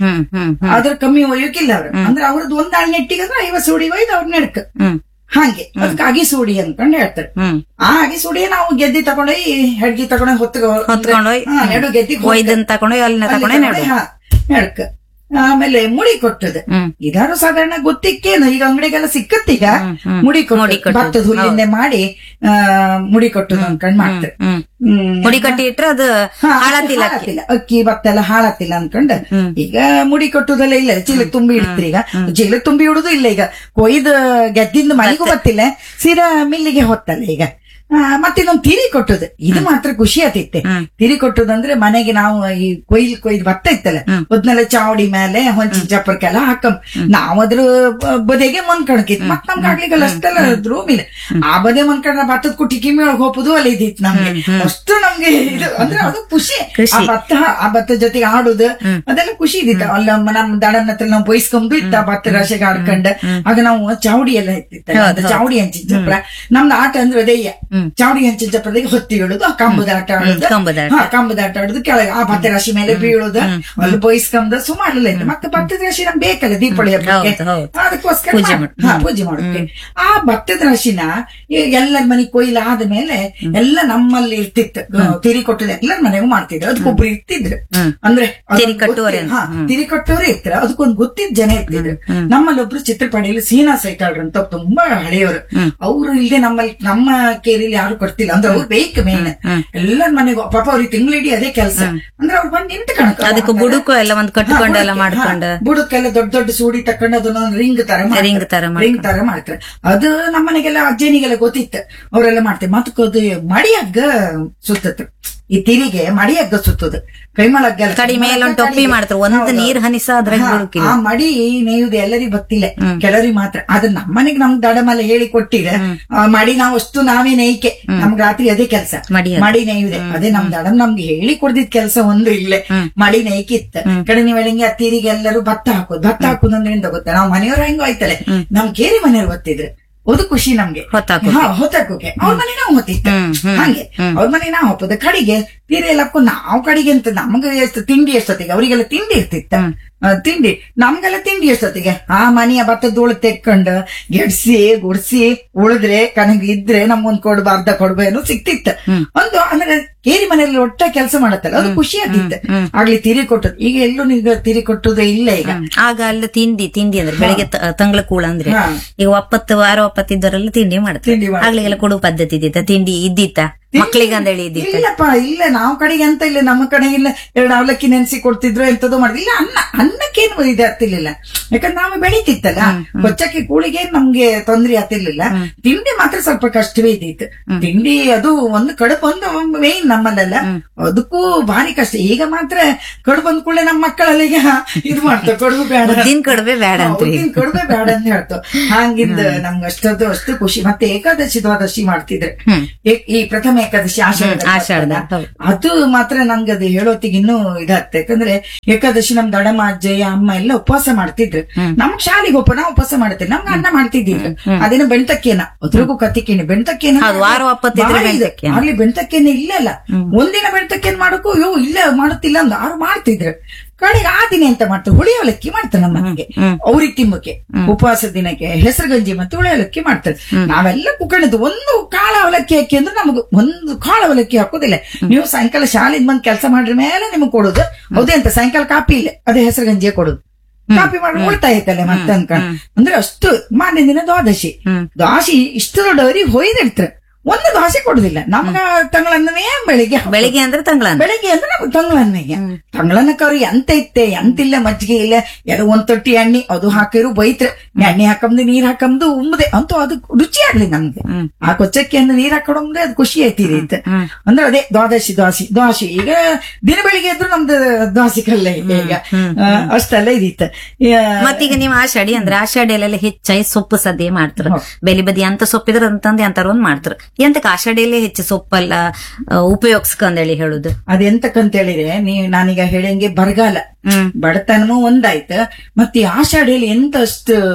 ಹ್ಮ್ ಹ್ಮ್ ಹ್ಮ್ ಅದ್ರ ಕಮ್ಮಿ ಒಯ್ಯೋಕಿಲ್ಲ ಅವ್ರು ಅಂದ್ರೆ ಅವ್ರದ್ದು ಒಂದ್ ಆಳ್ ನೆಟ್ಟಿಗೆ ಅಂದ್ರೆ ಐವತ್ ಸೂಡಿ ಒಯ್ದು ಅವ್ರ ನಡ್ಕ ಹ್ಮ್ ಹಂಗೆ ಅದಕ್ಕೆ ಅಗಿಸೂಡಿ ಅನ್ಕೊಂಡು ಹೇಳ್ತಾರೆ ಹ್ಮ್ ಆ ಅಗಿಸೂಡಿ ನಾವು ಗೆದ್ದಿ ತಗೊಂಡೋಗಿ ಹೆಡ್ಗಿ ತಗೊಂಡೋಗಿ ಹೊತ್ತ ಹೊತ್ಕೊಂಡೋಯ್ ನೆಡು ಗೆದ್ದಿ ಒಯ್ದನ್ ತಕೊಂಡೋಯ್ ಅಲ್ಲಿನ ತಕೊಂಡೇ ನಡು ನಡ್ಕ ಆಮೇಲೆ ಮುಡಿ ಕೊಟ್ಟದ ಹ್ಮ್ ಇದಾರು ಸಾಧಾರಣ ಗೊತ್ತಿಕ್ಕೇನು ಈಗ ಅಂಗಡಿಗೆಲ್ಲ ಸಿಕ್ಕತ್ತೀಗ ಹ್ಮ್, ಹ್ಮ್. ಮುಡಿ ಮುಡಿ ಕೊಟ್ಟು ಕಟ್ಟೋದು. ಭತ್ತದ ಹುಲ್ಲಿಂದ ಮಾಡಿ ಆ, ಮುಡಿ ಕೊಟ್ಟದು ಅನ್ಕೊಂಡ್ ಮಾಡ್ತಾರೆ ಹ್ಮ್ ಹ್ಮ್. ಮುಡಿ ಕಟ್ಟಿ ಇಟ್ರೆ ಅದು ಹಾ, ಹಾಳತಿಲ್ಲ ಅಕ್ಕಿ ಹಾಳಾತಿಲ್ಲ. ಅಕ್ಕಿ ಭತ್ತ ಎಲ್ಲ ಹಾಳಾತಿಲ್ಲ ಅನ್ಕೊಂಡ್ ಹ್ಮ್. ಈಗ ಮುಡಿ ಕಟ್ಟುದೆಲ್ಲ ಇಲ್ಲ ಚೀಲಕ್ ತುಂಬಿ ಇಡ್ತೀರಿ ಈಗ ಚೀಲಕ್ ತುಂಬಿ ಇಡುದು ಇಲ್ಲ ಈಗ ಕೊಯ್ದು ಗೆದ್ದಿಂದ ಮನೆಗೂ ಗೊತ್ತಿಲ್ಲ ಸೀದಾ ಮಿಲ್ಲಿಗೆ ಹೊತ್ತಲ್ಲ ಈಗ ಆ, ಮತ್ತೆ ಇನ್ನೊಂದು ತಿರಿ ಕೊಟ್ಟುದು ಇದು ಮಾತ್ರ ಖುಷಿ ಆತಿತ್ತೆ ಹ್ಮ್. ತಿರಿ ಕೊಟ್ಟುದಂದ್ರೆ ಮನೆಗೆ ನಾವು ಈ ಕೊಯ್ಲ್ ಕೊಯ್ದು ಭತ್ತ ಇತ್ತಲ್ಲ ಅದ್ನೆಲ್ಲ ಚಾವಡಿ ಮೇಲೆ ಹೊಂಚಿ ಚಪ್ಪರ್ಕೆಲ್ಲ ಹಾಕಂ ನಾವ್ ಅದ್ರ ಬ- ಬದೆಗೆ ಮನ್ಕಣಕಿತ್ ಮತ್ ನಮ್ಗೆ ಆಗ್ಲಿಕ್ಕೆಲ್ಲ ಅಷ್ಟೆಲ್ಲ ರೂಮ್ ಇಲ್ಲ ಆ ಬದೆ ಮನ್ಕೊಂಡ್ರೆ ಭತ್ತದ ಕುಟ್ಟಿ ಕಿಮ್ಮಿ ಒಳಗ್ ಹೋಗುದು ಅಲ್ಲಿ ಇದ್ದಿತ್ತು ನಮ್ಗೆ ಅಷ್ಟು ನಮ್ಗೆ ಇದು ಅಂದ್ರೆ ಅದು ಖುಷಿ ಖುಷಿ. ಆ ಭತ್ತ ಆ ಭತ್ತ ಜೊತೆಗೆ ಆಡುದು ಅದೆಲ್ಲ ಖುಷಿ ಇದ್ದಿತ್ತು ಅಲ್ಲ ನಮ್ ದಡನ ಹತ್ರ ನಾವು ಬಯಸ್ಕೊಂಡು ಇತ್ತ ಭತ್ತ ರಾಶಿಗೆ ಆಡ್ಕೊಂಡ್ ಆಗ ನಾವು ಚಾವಡಿ ಎಲ್ಲ ಇತ್ತಿತ್ತ ಹೌದು, ಚಾವಡಿ ಹಂಚಿನ ಚಪ್ರ ನಮ್ದು ಆಟ ಅಂದ್ರೆ ಅದೇಯ ಚಾವಡಿ ಹಂಚಿನ ಚಪ್ರದಾಗ ಹೊತ್ತಿ ಇಡುದು ಆ ಕಂಬದ ಆಟ ಆಡುದು ಕಂಬದ ಆಟ. ಹಾ, ಕಂಬದ ಆಟ ಆಡುದು ಕೆಳಗೆ ಆ ಭತ್ತ ರಾಶಿ ಮೇಲೆ ಬೀಳುದು ಅಲ್ಲಿ ಬಯಸ್ಕೊಂಡ ಸುಮಾರು ಇತ್ತು ಮತ್ತೆ ಭತ್ತದ ರಾಶಿ ನಮ್ಗೆ ಬೇಕಲ್ಲ ದೀಪಾವಳಿ ಹಬ್ಬಕ್ಕೆ ಹೌದು, ಹೌದು. ಅದಕ್ಕೋಸ್ಕರ ಪೂಜೆ ಮಾಡ್- ಮಾಡ್- ಹಾ, ಪೂಜೆ ಮಾಡೋಕೆ ಆ ಭತ್ತದ ರಾಶಿನ ಎಲ್ಲರ ಮನೆ ಕೊಯ್ಲು ಆದ್ಮೇಲೆ ಎಲ್ಲ ನಮ್ಮಲ್ಲಿ ಇರ್ತಿತ್ತು ತಿರಿ ಕೊಟ್ಟದ ಎಲ್ಲರ ಮನೆಗೂ ಮಾಡ್ತಿದ್ರು ಅದಕ್ಕೊಬ್ರು ಇರ್ತಿದ್ರು ಅಂದ್ರೆ ಅದೊಂದ್ ತಿರಿ ಕಟ್ಟುವರೆ ಗೊತ್ತಿ- ಹಾ, ತಿರಿ ಕಟ್ಟೋರೆ ಇರ್ತಾರೆ ಅದಕ್ಕೊಂದು ಗೊತ್ತಿದ್ದ ಜನ ಇರ್ತಿದ್ರು ನಮ್ಮಲ್ಲಿ ಒಬ್ರು ಚಿತ್ರಪಣಿಯಲ್ಲಿ ಸೀನಾ ಸೈತಾಳ್ರು ಅಂತ ತುಂಬಾ ಹಳೆಯವರು ಅವರು ಇಲ್ಲದೆ ನಮ್ಮಲ್ಲಿ ನಮ್ಮ ಕೇರಿಲಿ ಯಾರು ಕೊಡ್ತಿಲ್ಲ ಅಂದ್ರೆ ಅವ್ರು ಬೇಕು ಮೇನ್ ಎಲ್ಲರ ಮನೆಗೂ ಪಾಪ ಅವ್ರಿಗೆ ತಿಂಗಳಿಡೀ ಅದೇ ಕೆಲಸ ಅಂದ್ರೆ ಅವ್ರು ಬಂದು ನಿಂತು ಕಣಕ ಅದಕ್ಕೆ ಬುಡುಕು ಎಲ್ಲ ಒಂದ್ ಕಟ್ಕೊಂಡು ಎಲ್ಲ ಮಾಡ್ಕೊಂಡು ಬುಡಕ್ಕೆಲ್ಲ ದೊಡ್ಡ ದೊಡ್ಡ ಸೂಡಿ ತಕೊಂಡು ಅದನ್ನೊಂದು ರಿಂಗ್ ತರ ಮಾಡ್ತಾರೆ. ರಿಂಗ್ ತರ ಮಾಡ್ತಾರೆ. ರಿಂಗ್ ತರ ಮಾಡ್ತಾರೆ ಅದು ನಮ್ಮನೆಗೆಲ್ಲ ಅಜ್ಜನಿಗೆಲ್ಲ ಗೊತ್ತಿತ್ತು ಅವರೆಲ್ಲ ಮಾಡ್ತಾರೆ ಮತ್ತದು ಮಡಿ ಹಗ್ಗ ಸುತ್ತತ್ತು ಈ ತಿರಿಗೆ ಮಡಿ ಹಗ್ಗ ಸುತ್ತದು ಕೈಮಳಗ್ಗ ಕಡಿ ಮೇಲೆ ಒಂದ್ ಟೊಪ್ಪಿ ಮಾಡ್ತಾರೆ. ಒಂದ್ ನೀರ್ ಹನಿಸ ಅದ್ರಾಗ ಬೀಳುಕಿಲ್ಲ. ಆ ಮಡಿ ನೇಯುದು ಎಲ್ಲರಿಗೂ ಗೊತ್ತಿಲ್ಲ ಕೆಲವರಿಗೆ ಮಾತ್ರ ಅದು ನಮ್ಮನೆಗೆ ನಮ್ಗೆ ದಡಮಲ್ಲ ಹೇಳಿ ಕೊಟ್ಟಿರ ಆ ಮಡಿ ನಾವು ಅಷ್ಟು ನಾವೇ ನೇಯ್ಕೆ ನಮ್ಗೆ ರಾತ್ರಿ ಅದೇ ಕೆಲಸ ಮಡಿ ಹಗ್ಗ. ಮಡಿ ನೇಯುದೆ ಅದೇ ನಮ್ ದಡಮ್ ನಮ್ಗೆ ಹೇಳಿ ಕೊಡ್ದಿದ್ ಕೆಲಸ ಒಂದು ಇಲ್ಲೇ ಮಡಿ ನೇಯ್ಕಿತ್ತ ಕಡಿಮೆ ಬೆಳಗ್ಗೆ ಆ ತೀರಿಗೆ ಎಲ್ಲರೂ ಭತ್ತ ಹಾಕೋದು ಭತ್ತ ಹಾಕೋದು ಅಂದ್ರೆ ಎಂತ ಗೊತ್ತಾ ನಾವು ಮನೆಯವ್ರ ಹೆಂಗೋ ಆಯ್ತಲೆ ನಮ್ ಕೇರಿ ಮನೆಯವ್ರು ಗೊತ್ತಿದ್ರು ಅದು ಖುಷಿ ನಮ್ಗೆ ಹೊತ್ತಾಕೋಕೆ. ಹಾ, ಹೊತ್ತಾಕೋಕೆ ಅವ್ರ ಮನೆ ನಾವು ಹೊತ್ತಿತ್ತು ಹಂಗೆ ಅವ್ರ ಮನೆ ನಾವು ಹೊಪ್ಪದ ಕಡಿಗೆ ತೀರೆ ಎಲ್ಲ ಹಾಕೊಂಡು ನಾವು ಕಡಿಗೆ ಅಂತ ನಮ್ಗೆ ಎಷ್ಟು ತಿಂಡಿ ಎಷ್ಟೊತ್ತಿಗೆ ಅವರಿಗೆಲ್ಲ ತಿಂಡಿ ಇರ್ತಿತ್ತ ಆ, ತಿಂಡಿ ನಮ್ಗೆಲ್ಲ ತಿಂಡಿ ಎಷ್ಟೊತ್ತಿಗೆ ಆ ಮನೆಯ ಭತ್ತದ ಉಳು ತೆಕ್ಕೊಂಡು ಗೆಡ್ಸಿ ಗುಡ್ಸಿ ಉಳಿದ್ರೆ ಕನಗೆ ಇದ್ರೆ ನಮ್ಗೊಂದ್ ಕೊಡ್ಬ ಅರ್ಧ ಕೊಡ್ಬೇನು ಸಿಕ್ತಿತ್ತ ಒಂದು ಅಂದ್ರೆ ಕೇರಿ ಮನೆಯಲ್ಲಿ ಒಟ್ಟ ಕೆಲಸ ಮಾಡತ್ತಲ್ಲ ಅದು ಖುಷಿ ಆಗಿತ್ತು ಆಗ್ಲಿ ತಿರಿ ಕೊಟ್ಟದ್ದು ಈಗ ಎಲ್ಲೂ ಈಗ ತಿರಿ ಕೊಟ್ಟುದೇ ಇಲ್ಲ ಈಗ ಆಗ ಅಲ್ಲಿ ತಿಂಡಿ ತಿಂಡಿ ಅಂದ್ರೆ ಬೆಳಿಗ್ಗೆ ತ- ತಂಗ್ಳ ಕೂಳ ಅಂದ್ರೆ ಹಾ. ಈಗ ಒಪ್ಪತ್ತು ವಾರ ಒಪ್ಪತ್ತಿದ್ದವರೆಲ್ಲ ತಿಂಡಿ ಮಾಡ್ತಾರೆ ತಿಂಡಿ ಮಾಡ್ತಾರೆ. ಆಗ್ಲಿಗೆಲ್ಲ ಕೊಡು ಪದ್ಧತಿ ಇದ್ದಿತ್ತ ತಿಂಡಿ ಇದ್ದಿತ್ತ ಮಕ್ಳಿಗೆ ಅಂದೇಳಿ ಇದ್ದಿತ್ತ ಇಲ್ಲಪ್ಪ ಇಲ್ಲ ನಾವು ಕಡೆಗೆ ಅಂತ ಇಲ್ಲ ನಮ್ಮ ಕಡೆ ಇಲ್ಲ ಎರಡು ಅವಲಕ್ಕಿ ನೆನ್ಸಿ ಕೊಡ್ತಿದ್ರು ಎಂತದೋ ಮಾಡಿದ್ರು ಇಲ್ಲ ಅನ್ನ ಅನ್ನಕ್ಕೇನು ಇದು ಆಗ್ತಿರ್ಲಿಲ್ಲ ಯಾಕಂದ್ರೆ ನಾವು ಬೆಳಿತಿತ್ತಲ್ಲ ಕೊಚ್ಚಕ್ಕೆ ಕೂಳಿಗೆ ನಮ್ಗೆ ತೊಂದ್ರೆ ಆಗ್ತಿರ್ಲಿಲ್ಲ ತಿಂಡಿ ಮಾತ್ರ ಸ್ವಲ್ಪ ಕಷ್ಟವೇ ಇದ್ದಿತ್ತು ತಿಂಡಿ ಅದು ಒಂದು ಕಡುಬು ಒಂದು ಮೇನ್ ನಮ್ಮಲ್ಲೆಲ್ಲ ಅದಕ್ಕೂ ಭಾರಿ ಕಷ್ಟ ಈಗ ಮಾತ್ರ ಕಡುಬು ಅಂದ ಕೂಡಲೇ ನಮ್ಮ ಮಕ್ಕಳೆಲ್ಲ ಈಗ ಇದು ಮಾಡ್ತಾರೆ ಕಡುಬು ಬೇಡ ಉದ್ದಿನ ಕಡುಬೆ ಬೇಡ ಅಂತ್ರಿ. ಉದ್ದಿನ ಕಡುಬೆ ಬೇಡ ಅಂತ ಹೇಳ್ತು ಹಂಗಿಂದ ನಮ್ಗೆ ಅಷ್ಟದ್ದು ಅಷ್ಟು ಖುಷಿ ಮತ್ತೆ ಏಕಾದಶಿ ದ್ವಾದಶಿ ಮಾಡ್ತಿದ್ರೆ ಏ- ಈ ಪ್ರಥಮ ಏಕಾದಶಿ ಆಷಾಢ ಆಷಾಢದ, ಹೌದು. ಅದು ಮಾತ್ರ ನಂಗೆ ಅದು ಹೇಳೋತಿಗೆ ಇನ್ನೂ ಇದಾಗ್ತದೆ ಯಾಕಂದ್ರೆ ಏಕಾದಶಿ ನಮ್ ದಡಮ್ಮ ಅಜ್ಜಯ್ಯ ಅಮ್ಮ ಎಲ್ಲ ಉಪವಾಸ ಮಾಡ್ತಿದ್ರು ನಮ್ಗ್ ಶಾಲೆಗೆ ಒಪ್ಪ ನಾವು ಉಪವಾಸ ಮಾಡ್ತಿದ್ವಿ ನಮ್ಗೆ ಅನ್ನ ಮಾಡ್ತಿದ್ದಿದ್ರು ಅದೇನೋ ಬೆಣ್ತಕ್ಕೇನ ಅದ್ರಿಗೂ ಕತ್ತಿಕೇನೆ ಬೆಣ್ತಕ್ಕೇನ ಹೌದು, ವಾರ ಒಪ್ಪತ್ತಿದ್ರೆ ಬೆಣ್ತಕ್ಕೇನ. ಅಲ್ಲಿ ಬೆಣ್ತಕ್ಕೇನೆ ಇಲ್ಲ ಅಲ್ಲ ಒಂದಿನ ಬೆಣ್ತಕ್ಕೇನ್ ಮಾಡಕ್ಕೂ ಅಯ್ಯೋ ಇಲ್ಲ ಮಾಡುತ್ತಿಲ್ಲ ಅಂದ ಅವ್ರು ಮಾಡ್ತಿದ್ರು ಕಡೆಗೆ ಆ ದಿನ ಎಂತ ಮಾಡ್ತಾರೆ ಹುಳಿ ಅವಲಕ್ಕಿ ಮಾಡ್ತಾರೆ ನಮ್ಮ ಮನೆಗೆ ಅವ್ರಿಗೆ ತಿಂಬಕ್ಕೆ ಉಪವಾಸ ದಿನಕ್ಕೆ ಹೆಸರು ಗಂಜಿ ಮತ್ತೆ ಹುಳಿ ಅವಲಕ್ಕಿ ಮಾಡ್ತಾರೆ ನಾವೆಲ್ಲ ಕುಕ್ಕಣದ್ದು ಒಂದು ಕಾಳ ಅವಲಕ್ಕಿ ಹಾಕಿ ಅಂದ್ರೆ ನಮಗೆ ಒಂದು ಕಾಳ ಅವಲಕ್ಕಿ ಹಾಕೋದಿಲ್ಲ ನೀವು ಸಾಯಂಕಾಲ ಶಾಲೆಯಿಂದ ಬಂದ್ ಕೆಲಸ ಮಾಡ್ರ ಮೇಲೆ ನಿಮ್ಗೆ ಕೊಡುದು ಹೌದೇ ಅಂತ ಸಾಯಂಕಾಲ ಕಾಪಿ ಇಲ್ಲ ಅದೇ ಹೆಸರು ಗಂಜಿಯೇ ಕೊಡುದು ಕಾಪಿ ಮಾಡಿ ಉಳ್ತಾಯ ಐತಲ್ಲ ಮತ್ತೆ ಅನ್ಕೊಂಡ್ ಅಂದ್ರೆ ಅಷ್ಟು ಮಾರನೇ ದಿನ ದ್ವಾದಶಿ ದ್ವಾಸಿ ಇಷ್ಟು ದೊಡ್ಡವರಿಗೆ ಹೊಯ್ದಿಡ್ತಾರೆ ಒಂದು ದೋಸೆ ಕೊಡುದಿಲ್ಲ ನಮ್ಗ ತಂಗಳನ್ನನೇ ಬೆಳಿಗ್ಗೆ ಹಾಕೋದು. ಬೆಳಿಗ್ಗೆ ಅಂದ್ರೆ ತಂಗ್ಳ ಬೆಳಿಗ್ಗೆ ಅಂದ್ರೆ ನಮ್ಗೆ ತಂಗಳನ್ನಿಗೆ ತಂಗಳನ್ನಕ್ಕೆ ಅವ್ರಿಗೆ ಎಂತ ಇತ್ತೆ ಎಂತಿಲ್ಲ ಮಜ್ಜಿಗೆ ಇಲ್ಲ ಎಲ್ಲ ಒಂದ್ ತೊಟ್ಟಿ ಎಣ್ಣೆ ಅದು ಹಾಕಿರು ಬೈತ್ರೆ ಎಣ್ಣೆ ಹಾಕಂದು ನೀರ್ ಹಾಕಂದು ಉಂಬದೆ ಅಂತೂ ಅದು ರುಚಿ ಆಗ್ಲಿ ನಮ್ಗೆ ಆ ಕೊಚ್ಚಕ್ಕೆ ಅಂದ್ರೆ ನೀರ್ ಹಾಕೊಂಡ್ರೆ ಅದು ಖುಷಿ ಆಯ್ತಿರಿ ಇತ್ತು ಅಂದ್ರೆ ಅದೇ ದ್ವಾದಶಿ ದ್ವಾಸಿ ದ್ವಾಸಿ ಈಗ ದಿನ ಬೆಳಿಗ್ಗೆ ಎದ್ರು ನಮ್ದು ದ್ವಾಸಿ ಕಲ್ಲ ಇದೆ ಈಗ ಆ, ಅಷ್ಟೆಲ್ಲ ಇದಿತ್ತು ಮತ್ತೀಗ ನೀವು ಆಷಾಢಿ ಅಂದ್ರೆ ಆಷಾಢಿಯಲ್ಲೆಲ್ಲ ಹೆಚ್ಚಾಗಿ ಸೊಪ್ಪು ಸದ್ಯ ಮಾಡ್ತಾರ ಬೆಲಿ ಬದಿ ಅಂತ ಸೊಪ್ಪಿದ್ರ ಅಂತಂದು ಎಂತಾರ ಒಂದ್ ಮಾಡ್ತಾರ ಎಂತಕ್ಕೆ ಆಷಾಢಿಯಲ್ಲೇ ಹೆಚ್ಚು ಸೊಪ್ಪೆಲ್ಲ ಆ, ಉಪಯೋಗಿಸ್ಕೊಂಡೇಳಿ ಹೇಳುದು ಅದೆಂತಕ್ಕಂತ ಹೇಳಿದ್ರೆ ನೀವು ನಾನೀಗ ಹೇಳಂಗೆ ಬರಗಾಲ ಹ್ಮ್ ಬಡತನವೂ ಒಂದಾಯ್ತು ಮತ್ತೆ ಈ ಆಷಾಢಿಯಲ್ಲಿ ಎಂತ ಅಷ್ಟು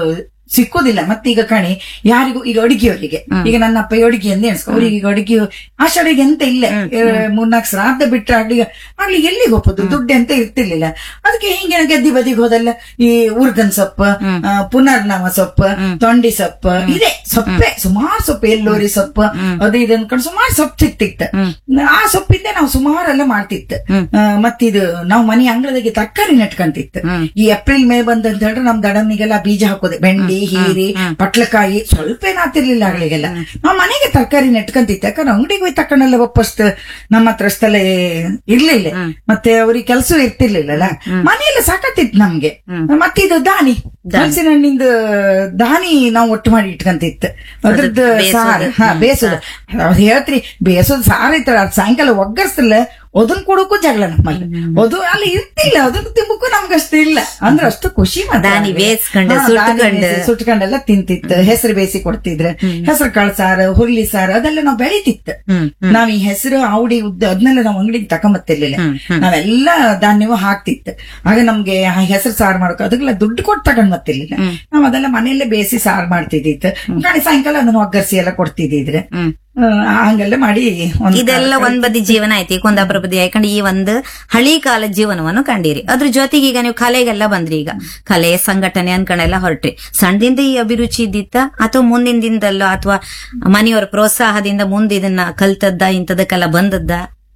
ಸಿಕ್ಕೋದಿಲ್ಲ ಮತ್ತೀಗ ಕಣಿ ಯಾರಿಗೂ ಈಗ ಅಡಿಗೆಯವರಿಗೆ ಈಗ ನನ್ನ ಅಪ್ಪ ಅಡಿಗೆ ಅಂತ ಎಣಿಸ್ಕೊ ಅವ್ರಿಗೆ ಈಗ ಅಡಿಗೆ ಆಷಾಢಿಗೆ ಎಂತ ಇಲ್ಲ ಮೂರ್ನಾಲ್ಕು ಶ್ರಾದ್ದ ಬಿಟ್ರೆ ಆಗ್ಲಿ ಆಗ್ಲಿ ಎಲ್ಲಿಗೆ ಒಪ್ಪದು ದುಡ್ಡು ಅಂತ ಇರ್ತಿರ್ಲಿಲ್ಲ ಅದಕ್ಕೆ ಹಿಂಗೆ ಗೆದ್ದಿ ಬದಿಗೆ ಹೋದಲ್ಲ ಈ ಉರ್ಗನ್ ಸೊಪ್ಪು ಆ, ಪುನರ್ನವ ಸೊಪ್ಪು ತೊಂಡಿ ಸೊಪ್ಪು ಇದೆ ಸೊಪ್ಪೆ ಸುಮಾರು ಸೊಪ್ಪು ಎಲ್ಲೋರಿ ಸೊಪ್ಪು ಅದು ಇದು ಅನ್ಕೊಂಡು ಸುಮಾರು ಸೊಪ್ಪು ಸಿಕ್ತಿತ್ತು ಆ ಸೊಪ್ಪಿಂದ ನಾವು ಸುಮಾರೆಲ್ಲ ಮಾಡ್ತಿತ್ತು ಆ, ಮತ್ತಿದು ನಾವು ಮನೆ ಅಂಗಳದಾಗೆ ತರಕಾರಿ ನೆಟ್ಕೊಂತಿತ್ತು ಈ ಏಪ್ರಿಲ್ ಮೇ ಬಂದ ಅಂತ ಹೇಳಿದ್ರೆ ನಮ್ ದಡನಿಗೆಲ್ಲ ಬೀಜ ಹಾಕೋದೆ ಬೆಂಡಿ ಹೀರಿ ಪಟ್ಲಕಾಯಿ ಸ್ವಲ್ಪ ಏನಾತಿರ್ಲಿಲ್ಲ ಆಗ್ಲಿಗೆಲ್ಲ ನಾವ್ ಮನೆಗೆ ತರಕಾರಿ ನೆಟ್ಕೊಂತಿತ್ತು ಯಾಕಂದ್ರೆ ಅಂಗಡಿಗೆ ಹೋಗಿ ತಕೊಂಡೆಲ್ಲ ವಾಪಸ್ ನಮ್ಮ ಹತ್ರ ಸ್ಥಳ ಇರ್ಲಿಲ್ಲ ಮತ್ತೆ ಅವ್ರಿಗೆ ಕೆಲಸ ಇರ್ತಿರ್ಲಿಲ್ಲಲ್ಲ ಮನೆಯಲ್ಲ ಸಾಕತ್ತಿತ್ತು ನಮ್ಗೆ ಮತ್ತಿದು ದಾನಿ ಹಲಸಿನ ಹಣ್ಣಿಂದ ದಾನಿ ನಾವು ಒಟ್ಟು ಮಾಡಿ ಇಟ್ಕೊಂತಿತ್ತು ಅದ್ರದ್ದು ಸಾರು ಹಾ ಬೇಸೋದು ಅವ್ರು ಹೇಳ್ತ್ರಿ ಬೇಸೋದು ಸಾರು ಐತಲ್ಲ ಅದ್ ಸಾಯಂಕಾಲ ಒಗ್ಗರ್ಸಲ್ಲ ಅದನ್ ಕೊಡೋಕು ಜಗಳ ನಮ್ಮಲ್ಲಿ ಅದು ಅಲ್ಲಿ ಇರ್ತಿಲ್ಲ ಅದನ್ನ ತಿಂಬಕ್ಕೂ ನಮ್ಗಷ್ಟು ಇಲ್ಲ ಅಂದ್ರೆ ಅಷ್ಟು ಖುಷಿ ಮತ್ತೆ ದಾನಿ ಆಗ್ಲಿ. ಬೇಯಿಸ್ಕೊಂಡು, ಹಾ, ದಾನಿ ಸುಟ್ಕೊಂಡು. ಬೇಯಿಸಿ, ಸುಟ್ಕೊಂಡೆಲ್ಲ ತಿಂತಿತ್ತು ಹೆಸರು ಬೇಯಿಸಿ ಕೊಡ್ತಿದ್ರೆ ಹೆಸರು ಕಾಳು ಸಾರು ಹುರುಳಿ ಸಾರು ಅದೆಲ್ಲ ನಾವು ಬೆಳಿತಿತ್ತು ನಾವ್ ಈ ಹೆಸರು ಆವಡಿ ಉದ್ದ ಅದನ್ನೆಲ್ಲ ನಾವು ಅಂಗಡಿಗೆ ತಕೊಂಬತ್ತಿರ್ಲಿಲ್ಲ ನಾವೆಲ್ಲ ಧಾನ್ಯವೂ ಹಾಕ್ತಿತ್ತು ಆಗ ನಮ್ಗೆ ಆ ಹೆಸರು ಸಾರು ಮಾಡೋಕೆ ಅದಕ್ಕೆಲ್ಲ ದುಡ್ಡು ಕೊಟ್ಟು ತಗೊಂಡ್ ಬರ್ತಿರ್ಲಿಲ್ಲ ನಾವ್ ಅದೆಲ್ಲ ಮನೆಯಲ್ಲೇ ಬೇಯಿಸಿ ಸಾರು ಮಾಡ್ತಿದ್ದಿತ್ತು ನಾಳೆ ಸಾಯಂಕಾಲ ಅದನ್ನ ಒಗ್ಗರ್ಸಿ ಎಲ್ಲ ಕೊಡ್ತಿದ್ದಿದ್ರೆ ಆ, ಹಂಗೆಲ್ಲ ಮಾಡಿ ಒಂದ್ ಇದೆಲ್ಲ ಒಂದ್ ಬದಿ ಜೀವನ ಐತಿ ಈ ಕುಂದಾಪುರ ಬದಿ ಯಾಕಂದ್ರೆ ಈ ಒಂದು ಹಳಿ ಕಾಲದ ಜೀವನವನ್ನು ಕಂಡಿರಿ ಅದ್ರ ಜೊತೆಗೆ ಈಗ ನೀವು ಕಲೆಗೆಲ್ಲ ಬಂದ್ರಿ ಈಗ ಕಲೆ ಸಂಘಟನೆ ಅನ್ಕೊಂಡೆಲ್ಲ ಹೊರಟ್ರಿ ಸಣ್ಣದಿಂದ ಈ ಅಭಿರುಚಿ ಇದ್ದಿತ್ತ ಅಥವಾ ಮುಂದಿನ ದಿನದಲ್ಲೋ ಅಥವಾ ಮನೆಯವರ ಪ್ರೋತ್ಸಾಹದಿಂದ ಮುಂದೆ ಇದನ್ನ ಕಲ್ತದ್ದ ಇಂಥದಕ್ಕೆಲ್ಲ ಬಂದದ್ದ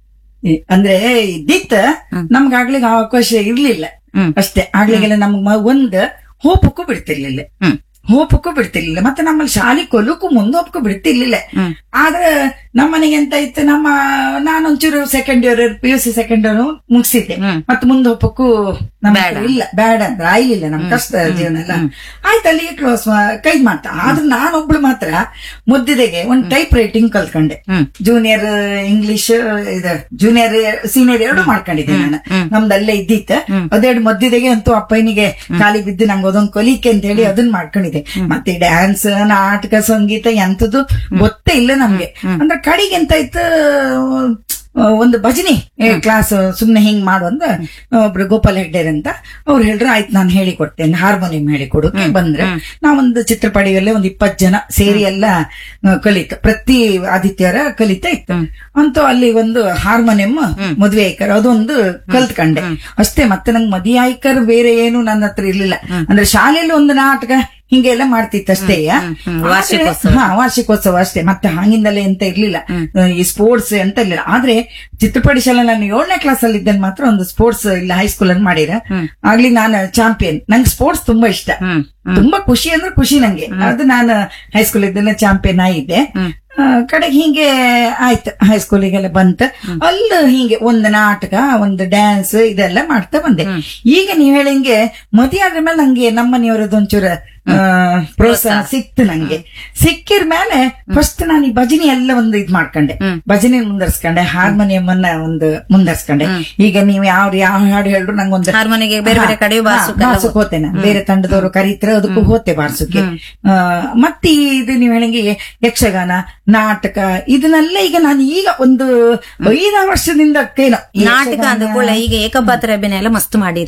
ಈ- ಅಂದ್ರೆ ಇದ್ದಿತ್ತ ನಮ್ಗೆ ಆಗ್ಲಿಕ್ಕೆ ಅವಕಾಶ ಇರ್ಲಿಲ್ಲ ಹ್ಮ್. ಅಷ್ಟೇ ಆಗ್ಲಿಗೆಲ್ಲ ನಮ್ಗ್ ಮ- ಒಂದ್ ಹೋಪಕ್ಕೂ ಬಿಡ್ತಿರ್ಲಿಲ್ಲ ಹ್ಮ್. ಹೋಪಕ್ಕೂ ಬಿಡ್ತಿರ್ಲಿಲ್ಲ ಮತ್ತೆ ನಮ್ಮಲ್ಲಿ ಶಾಲೆ ಕೊಲಕ್ಕೂ ಮುಂದೆ ಹೋಪಕ್ಕೂ ಬಿಡ್ತಿರ್ಲಿಲ್ಲ ಹ್ಮ್. ಆದ್ರೆ ನಮ್ಮ ಮನೆಗೆ ಎಂತ ಇತ್ತು ನಮ್ಮ ನಾನೊಂಚೂರು second year P U C second year ಮುಗಿಸಿದ್ದೆ ಹ್ಮ್. ಮತ್ತೆ ಮುಂದೆ ಹೋಪಕ್ಕೂ ನಮ್ಮ ಬೇಡ. ಹತ್ರ ಇಲ್ಲ ಬೇಡ ಅಂದ್ರೆ ಆಯ್ಲಿಲ್ಲ ನಮ್ ಕಷ್ಟ ಜೀವನ ಎಲ್ಲ ಆಯ್ತು ಅಲ್ಲಿಗೆ ಕ್ಲೋಸ್ ಕೈ ಮಾಡ್ತಾ ಆದ್ರೆ ನಾನೊಬ್ಳು ಮಾತ್ರ ಮುದ್ದಿದೆಗೆ ಒಂದ್ ಟೈಪ್ ರೈಟಿಂಗ್ ಕಲ್ತ್ಕೊಂಡೆ ಹ್ಮ್. ಜೂನಿಯರ್ ಇಂಗ್ಲಿಷ್ ಇದು ಜೂನಿಯರ್ ಸೀನಿಯರ್ ಎರಡು ಮಾಡ್ಕೊಂಡಿದ್ದೆ ನಾನು ನಮ್ದು ಅಲ್ಲೇ ಇದ್ದಿತ್ತ ಅದೆರಡು ಮದ್ದಿದೆಗೆ ಅಂತೂ ಅಪ್ಪನಿಗೆ ಖಾಲಿ ಬಿದ್ದು ನಂಗೆ ಅದೊಂದು ಕಲಿಕೆ ಅಂತ ಹೇಳಿ ಅದನ್ನ ಮಾಡ್ಕೊಂಡಿದ್ದೆ ಮತ್ತೆ ಡ್ಯಾನ್ಸ್ ನಾಟಕ ಸಂಗೀತ ಎಂತದ್ದು ಗೊತ್ತೇ ಇಲ್ಲ ನಮ್ಗೆ ಅಂದ್ರೆ ಕಡೆಗೆ ಎಂತ ಇತ್ತು ಆ, ಒಂದು ಭಜನೆ ಕ್ಲಾಸ್ ಸುಮ್ನೆ ಹಿಂಗ್ ಮಾಡು ಅಂತ ಒಬ್ರು ಗೋಪಾಲ್ ಹೆಗ್ಡೇರ್ ಅಂತ ಅವ್ರು ಹೇಳ್ರು ಆಯ್ತು ನಾನು ಹೇಳಿ ಕೊಡ್ತೇನೆ ಹಾರ್ಮೋನಿಯಂ ಹೇಳಿ ಕೊಡೋಕೆ ಬಂದ್ರೆ ನಾವೊಂದು ಚಿತ್ರಪಡಿಯಲ್ಲೇ ಒಂದ್ ಇಪ್ಪತ್ ಜನ ಸೇರಿ ಎಲ್ಲ ಆ, ಕಲಿತು ಪ್ರತಿ ಆದಿತ್ಯವಾರ ಕಲಿತಾ ಇತ್ತು ಅಂತೂ ಅಲ್ಲಿ ಒಂದು ಹಾರ್ಮೋನಿಯಂ ಮದುವೆ ಆಯ್ಕರ್ ಅದೊಂದು ಕಲ್ತ್ಕೊಂಡೆ ಅಷ್ಟೇ ಮತ್ತೆ ನಂಗೆ ಮದುವೆ ಆಯ್ಕರ್ ಬೇರೆ ಏನು ನನ್ನ ಹತ್ರ ಇರ್ಲಿಲ್ಲ ಅಂದ್ರೆ ಶಾಲೆಯಲ್ಲಿ ಒಂದು ನಾಟಕ ಹಿಂಗೆಲ್ಲ ಮಾಡ್ತಿತ್ತು ಅಷ್ಟೇ ವಾರ್ಷಿಕೋತ್ಸವ. ಹಾ ವಾರ್ಷಿಕೋತ್ಸವ ಅಷ್ಟೇ ಮತ್ತೆ ಹಾಗಿಂದಲೇ ಎಂತ ಇರ್ಲಿಲ್ಲ ಈ ಸ್ಪೋರ್ಟ್ಸ್ ಎಂತ ಇರ್ಲಿಲ್ಲ ಆದ್ರೆ ಚಿತ್ರಪಡಿ ಶಾಲೆ ನಾನು ಏಳನೇ ಕ್ಲಾಸ್ ಅಲ್ಲಿ ಇದ್ದಲ್ಲಿ ಮಾತ್ರ ಒಂದು ಸ್ಪೋರ್ಟ್ಸ್ ಇಲ್ಲ ಹೈಸ್ಕೂಲ್ ಅಲ್ಲಿ ಮಾಡಿರ ಆಗ್ಲಿ ನಾನು ಚಾಂಪಿಯನ್ ನಂಗೆ ಸ್ಪೋರ್ಟ್ಸ್ ತುಂಬಾ ಇಷ್ಟ ಹ್ಮ್ ತುಂಬಾ ಖುಷಿ ಅಂದ್ರೆ ಖುಷಿ ನಂಗೆ ಅದು ನಾನು ಹೈಸ್ಕೂಲ್ ಇದ್ದಲ್ಲ ಚಾಂಪಿಯನ್ ಆಗಿದ್ದೆ ಆ, ಕಡೆಗೆ ಹಿಂಗೆ ಆಯ್ತು ಹೈಸ್ಕೂಲಿಗೆಲ್ಲ ಬಂತ ಅಲ್ಲಿ ಹಿಂಗೆ ಒಂದು ನಾಟಕ ಒಂದು ಡ್ಯಾನ್ಸ್ ಇದೆಲ್ಲ ಮಾಡ್ತಾ ಬಂದೆ ಈಗ ನೀವ್ ಹೇಳಂಗೆ ಮದುವೆ ಆದ್ರ ಮೇಲೆ ನಂಗೆ ನಮ್ಮ ಮನೆಯವರದ್ದು ಒಂಚೂರ ಆ, ಪ್ರೋತ್ಸಾಹ ಸಿಕ್ತು ನಂಗೆ ಸಿಕ್ಕಿರ ಮೇಲೆ ಫಸ್ಟ್ ನಾನು ಈ ಭಜನೆ ಎಲ್ಲ ಒಂದು ಇದ್ ಮಾಡ್ಕೊಂಡೆ ಭಜನೆ ಮುಂದರ್ಸ್ಕೊಂಡೆ ಹಾರ್ಮೋನಿಯಂ ಅನ್ನ ಒಂದು ಮುಂದರ್ಸ್ಕೊಂಡೆ ಈಗ ನೀವು ಯಾವ ಯಾವ ಹಾಡು ಹೇಳಿದ್ರು ನಂಗೊಂದು ಹಾರ್ಮೋನಿಗೆ ಬೇರೆ ಬೇರೆ ಕಡೆ ಹಾ, ಬಾರ್ಸುಕ್ಕೆಲ್ಲ ಬಾರ್ಸುಕ್ ಹೋತೆ ನಾನು ಬೇರೆ ತಂಡದವರು ಕರೀತಾರೆ ಅದಕ್ಕೂ ಹೋತೆ ಬಾರ್ಸುಕ್ಕೆ ಆ, ಮತ್ತೆ ಇದು ನೀವು ಹೇಳಂಗೆ ಯಕ್ಷಗಾನ ನಾಟಕ ಇದನ್ನೆಲ್ಲ ಈಗ ನಾನು ಈಗ ಒಂದು ಐದಾರು ವರ್ಷದಿಂದ ಏನೋ ಈ ನಾಟಕ ಯಕ್ಷಗಾನ- ಅಂದ ಕೂಡ ಈಗ ಏಕಪಾತ್ರ ಅಭಿನಯ ಎಲ್ಲ ಮಸ್ತ್ ಮಾಡಿರಿ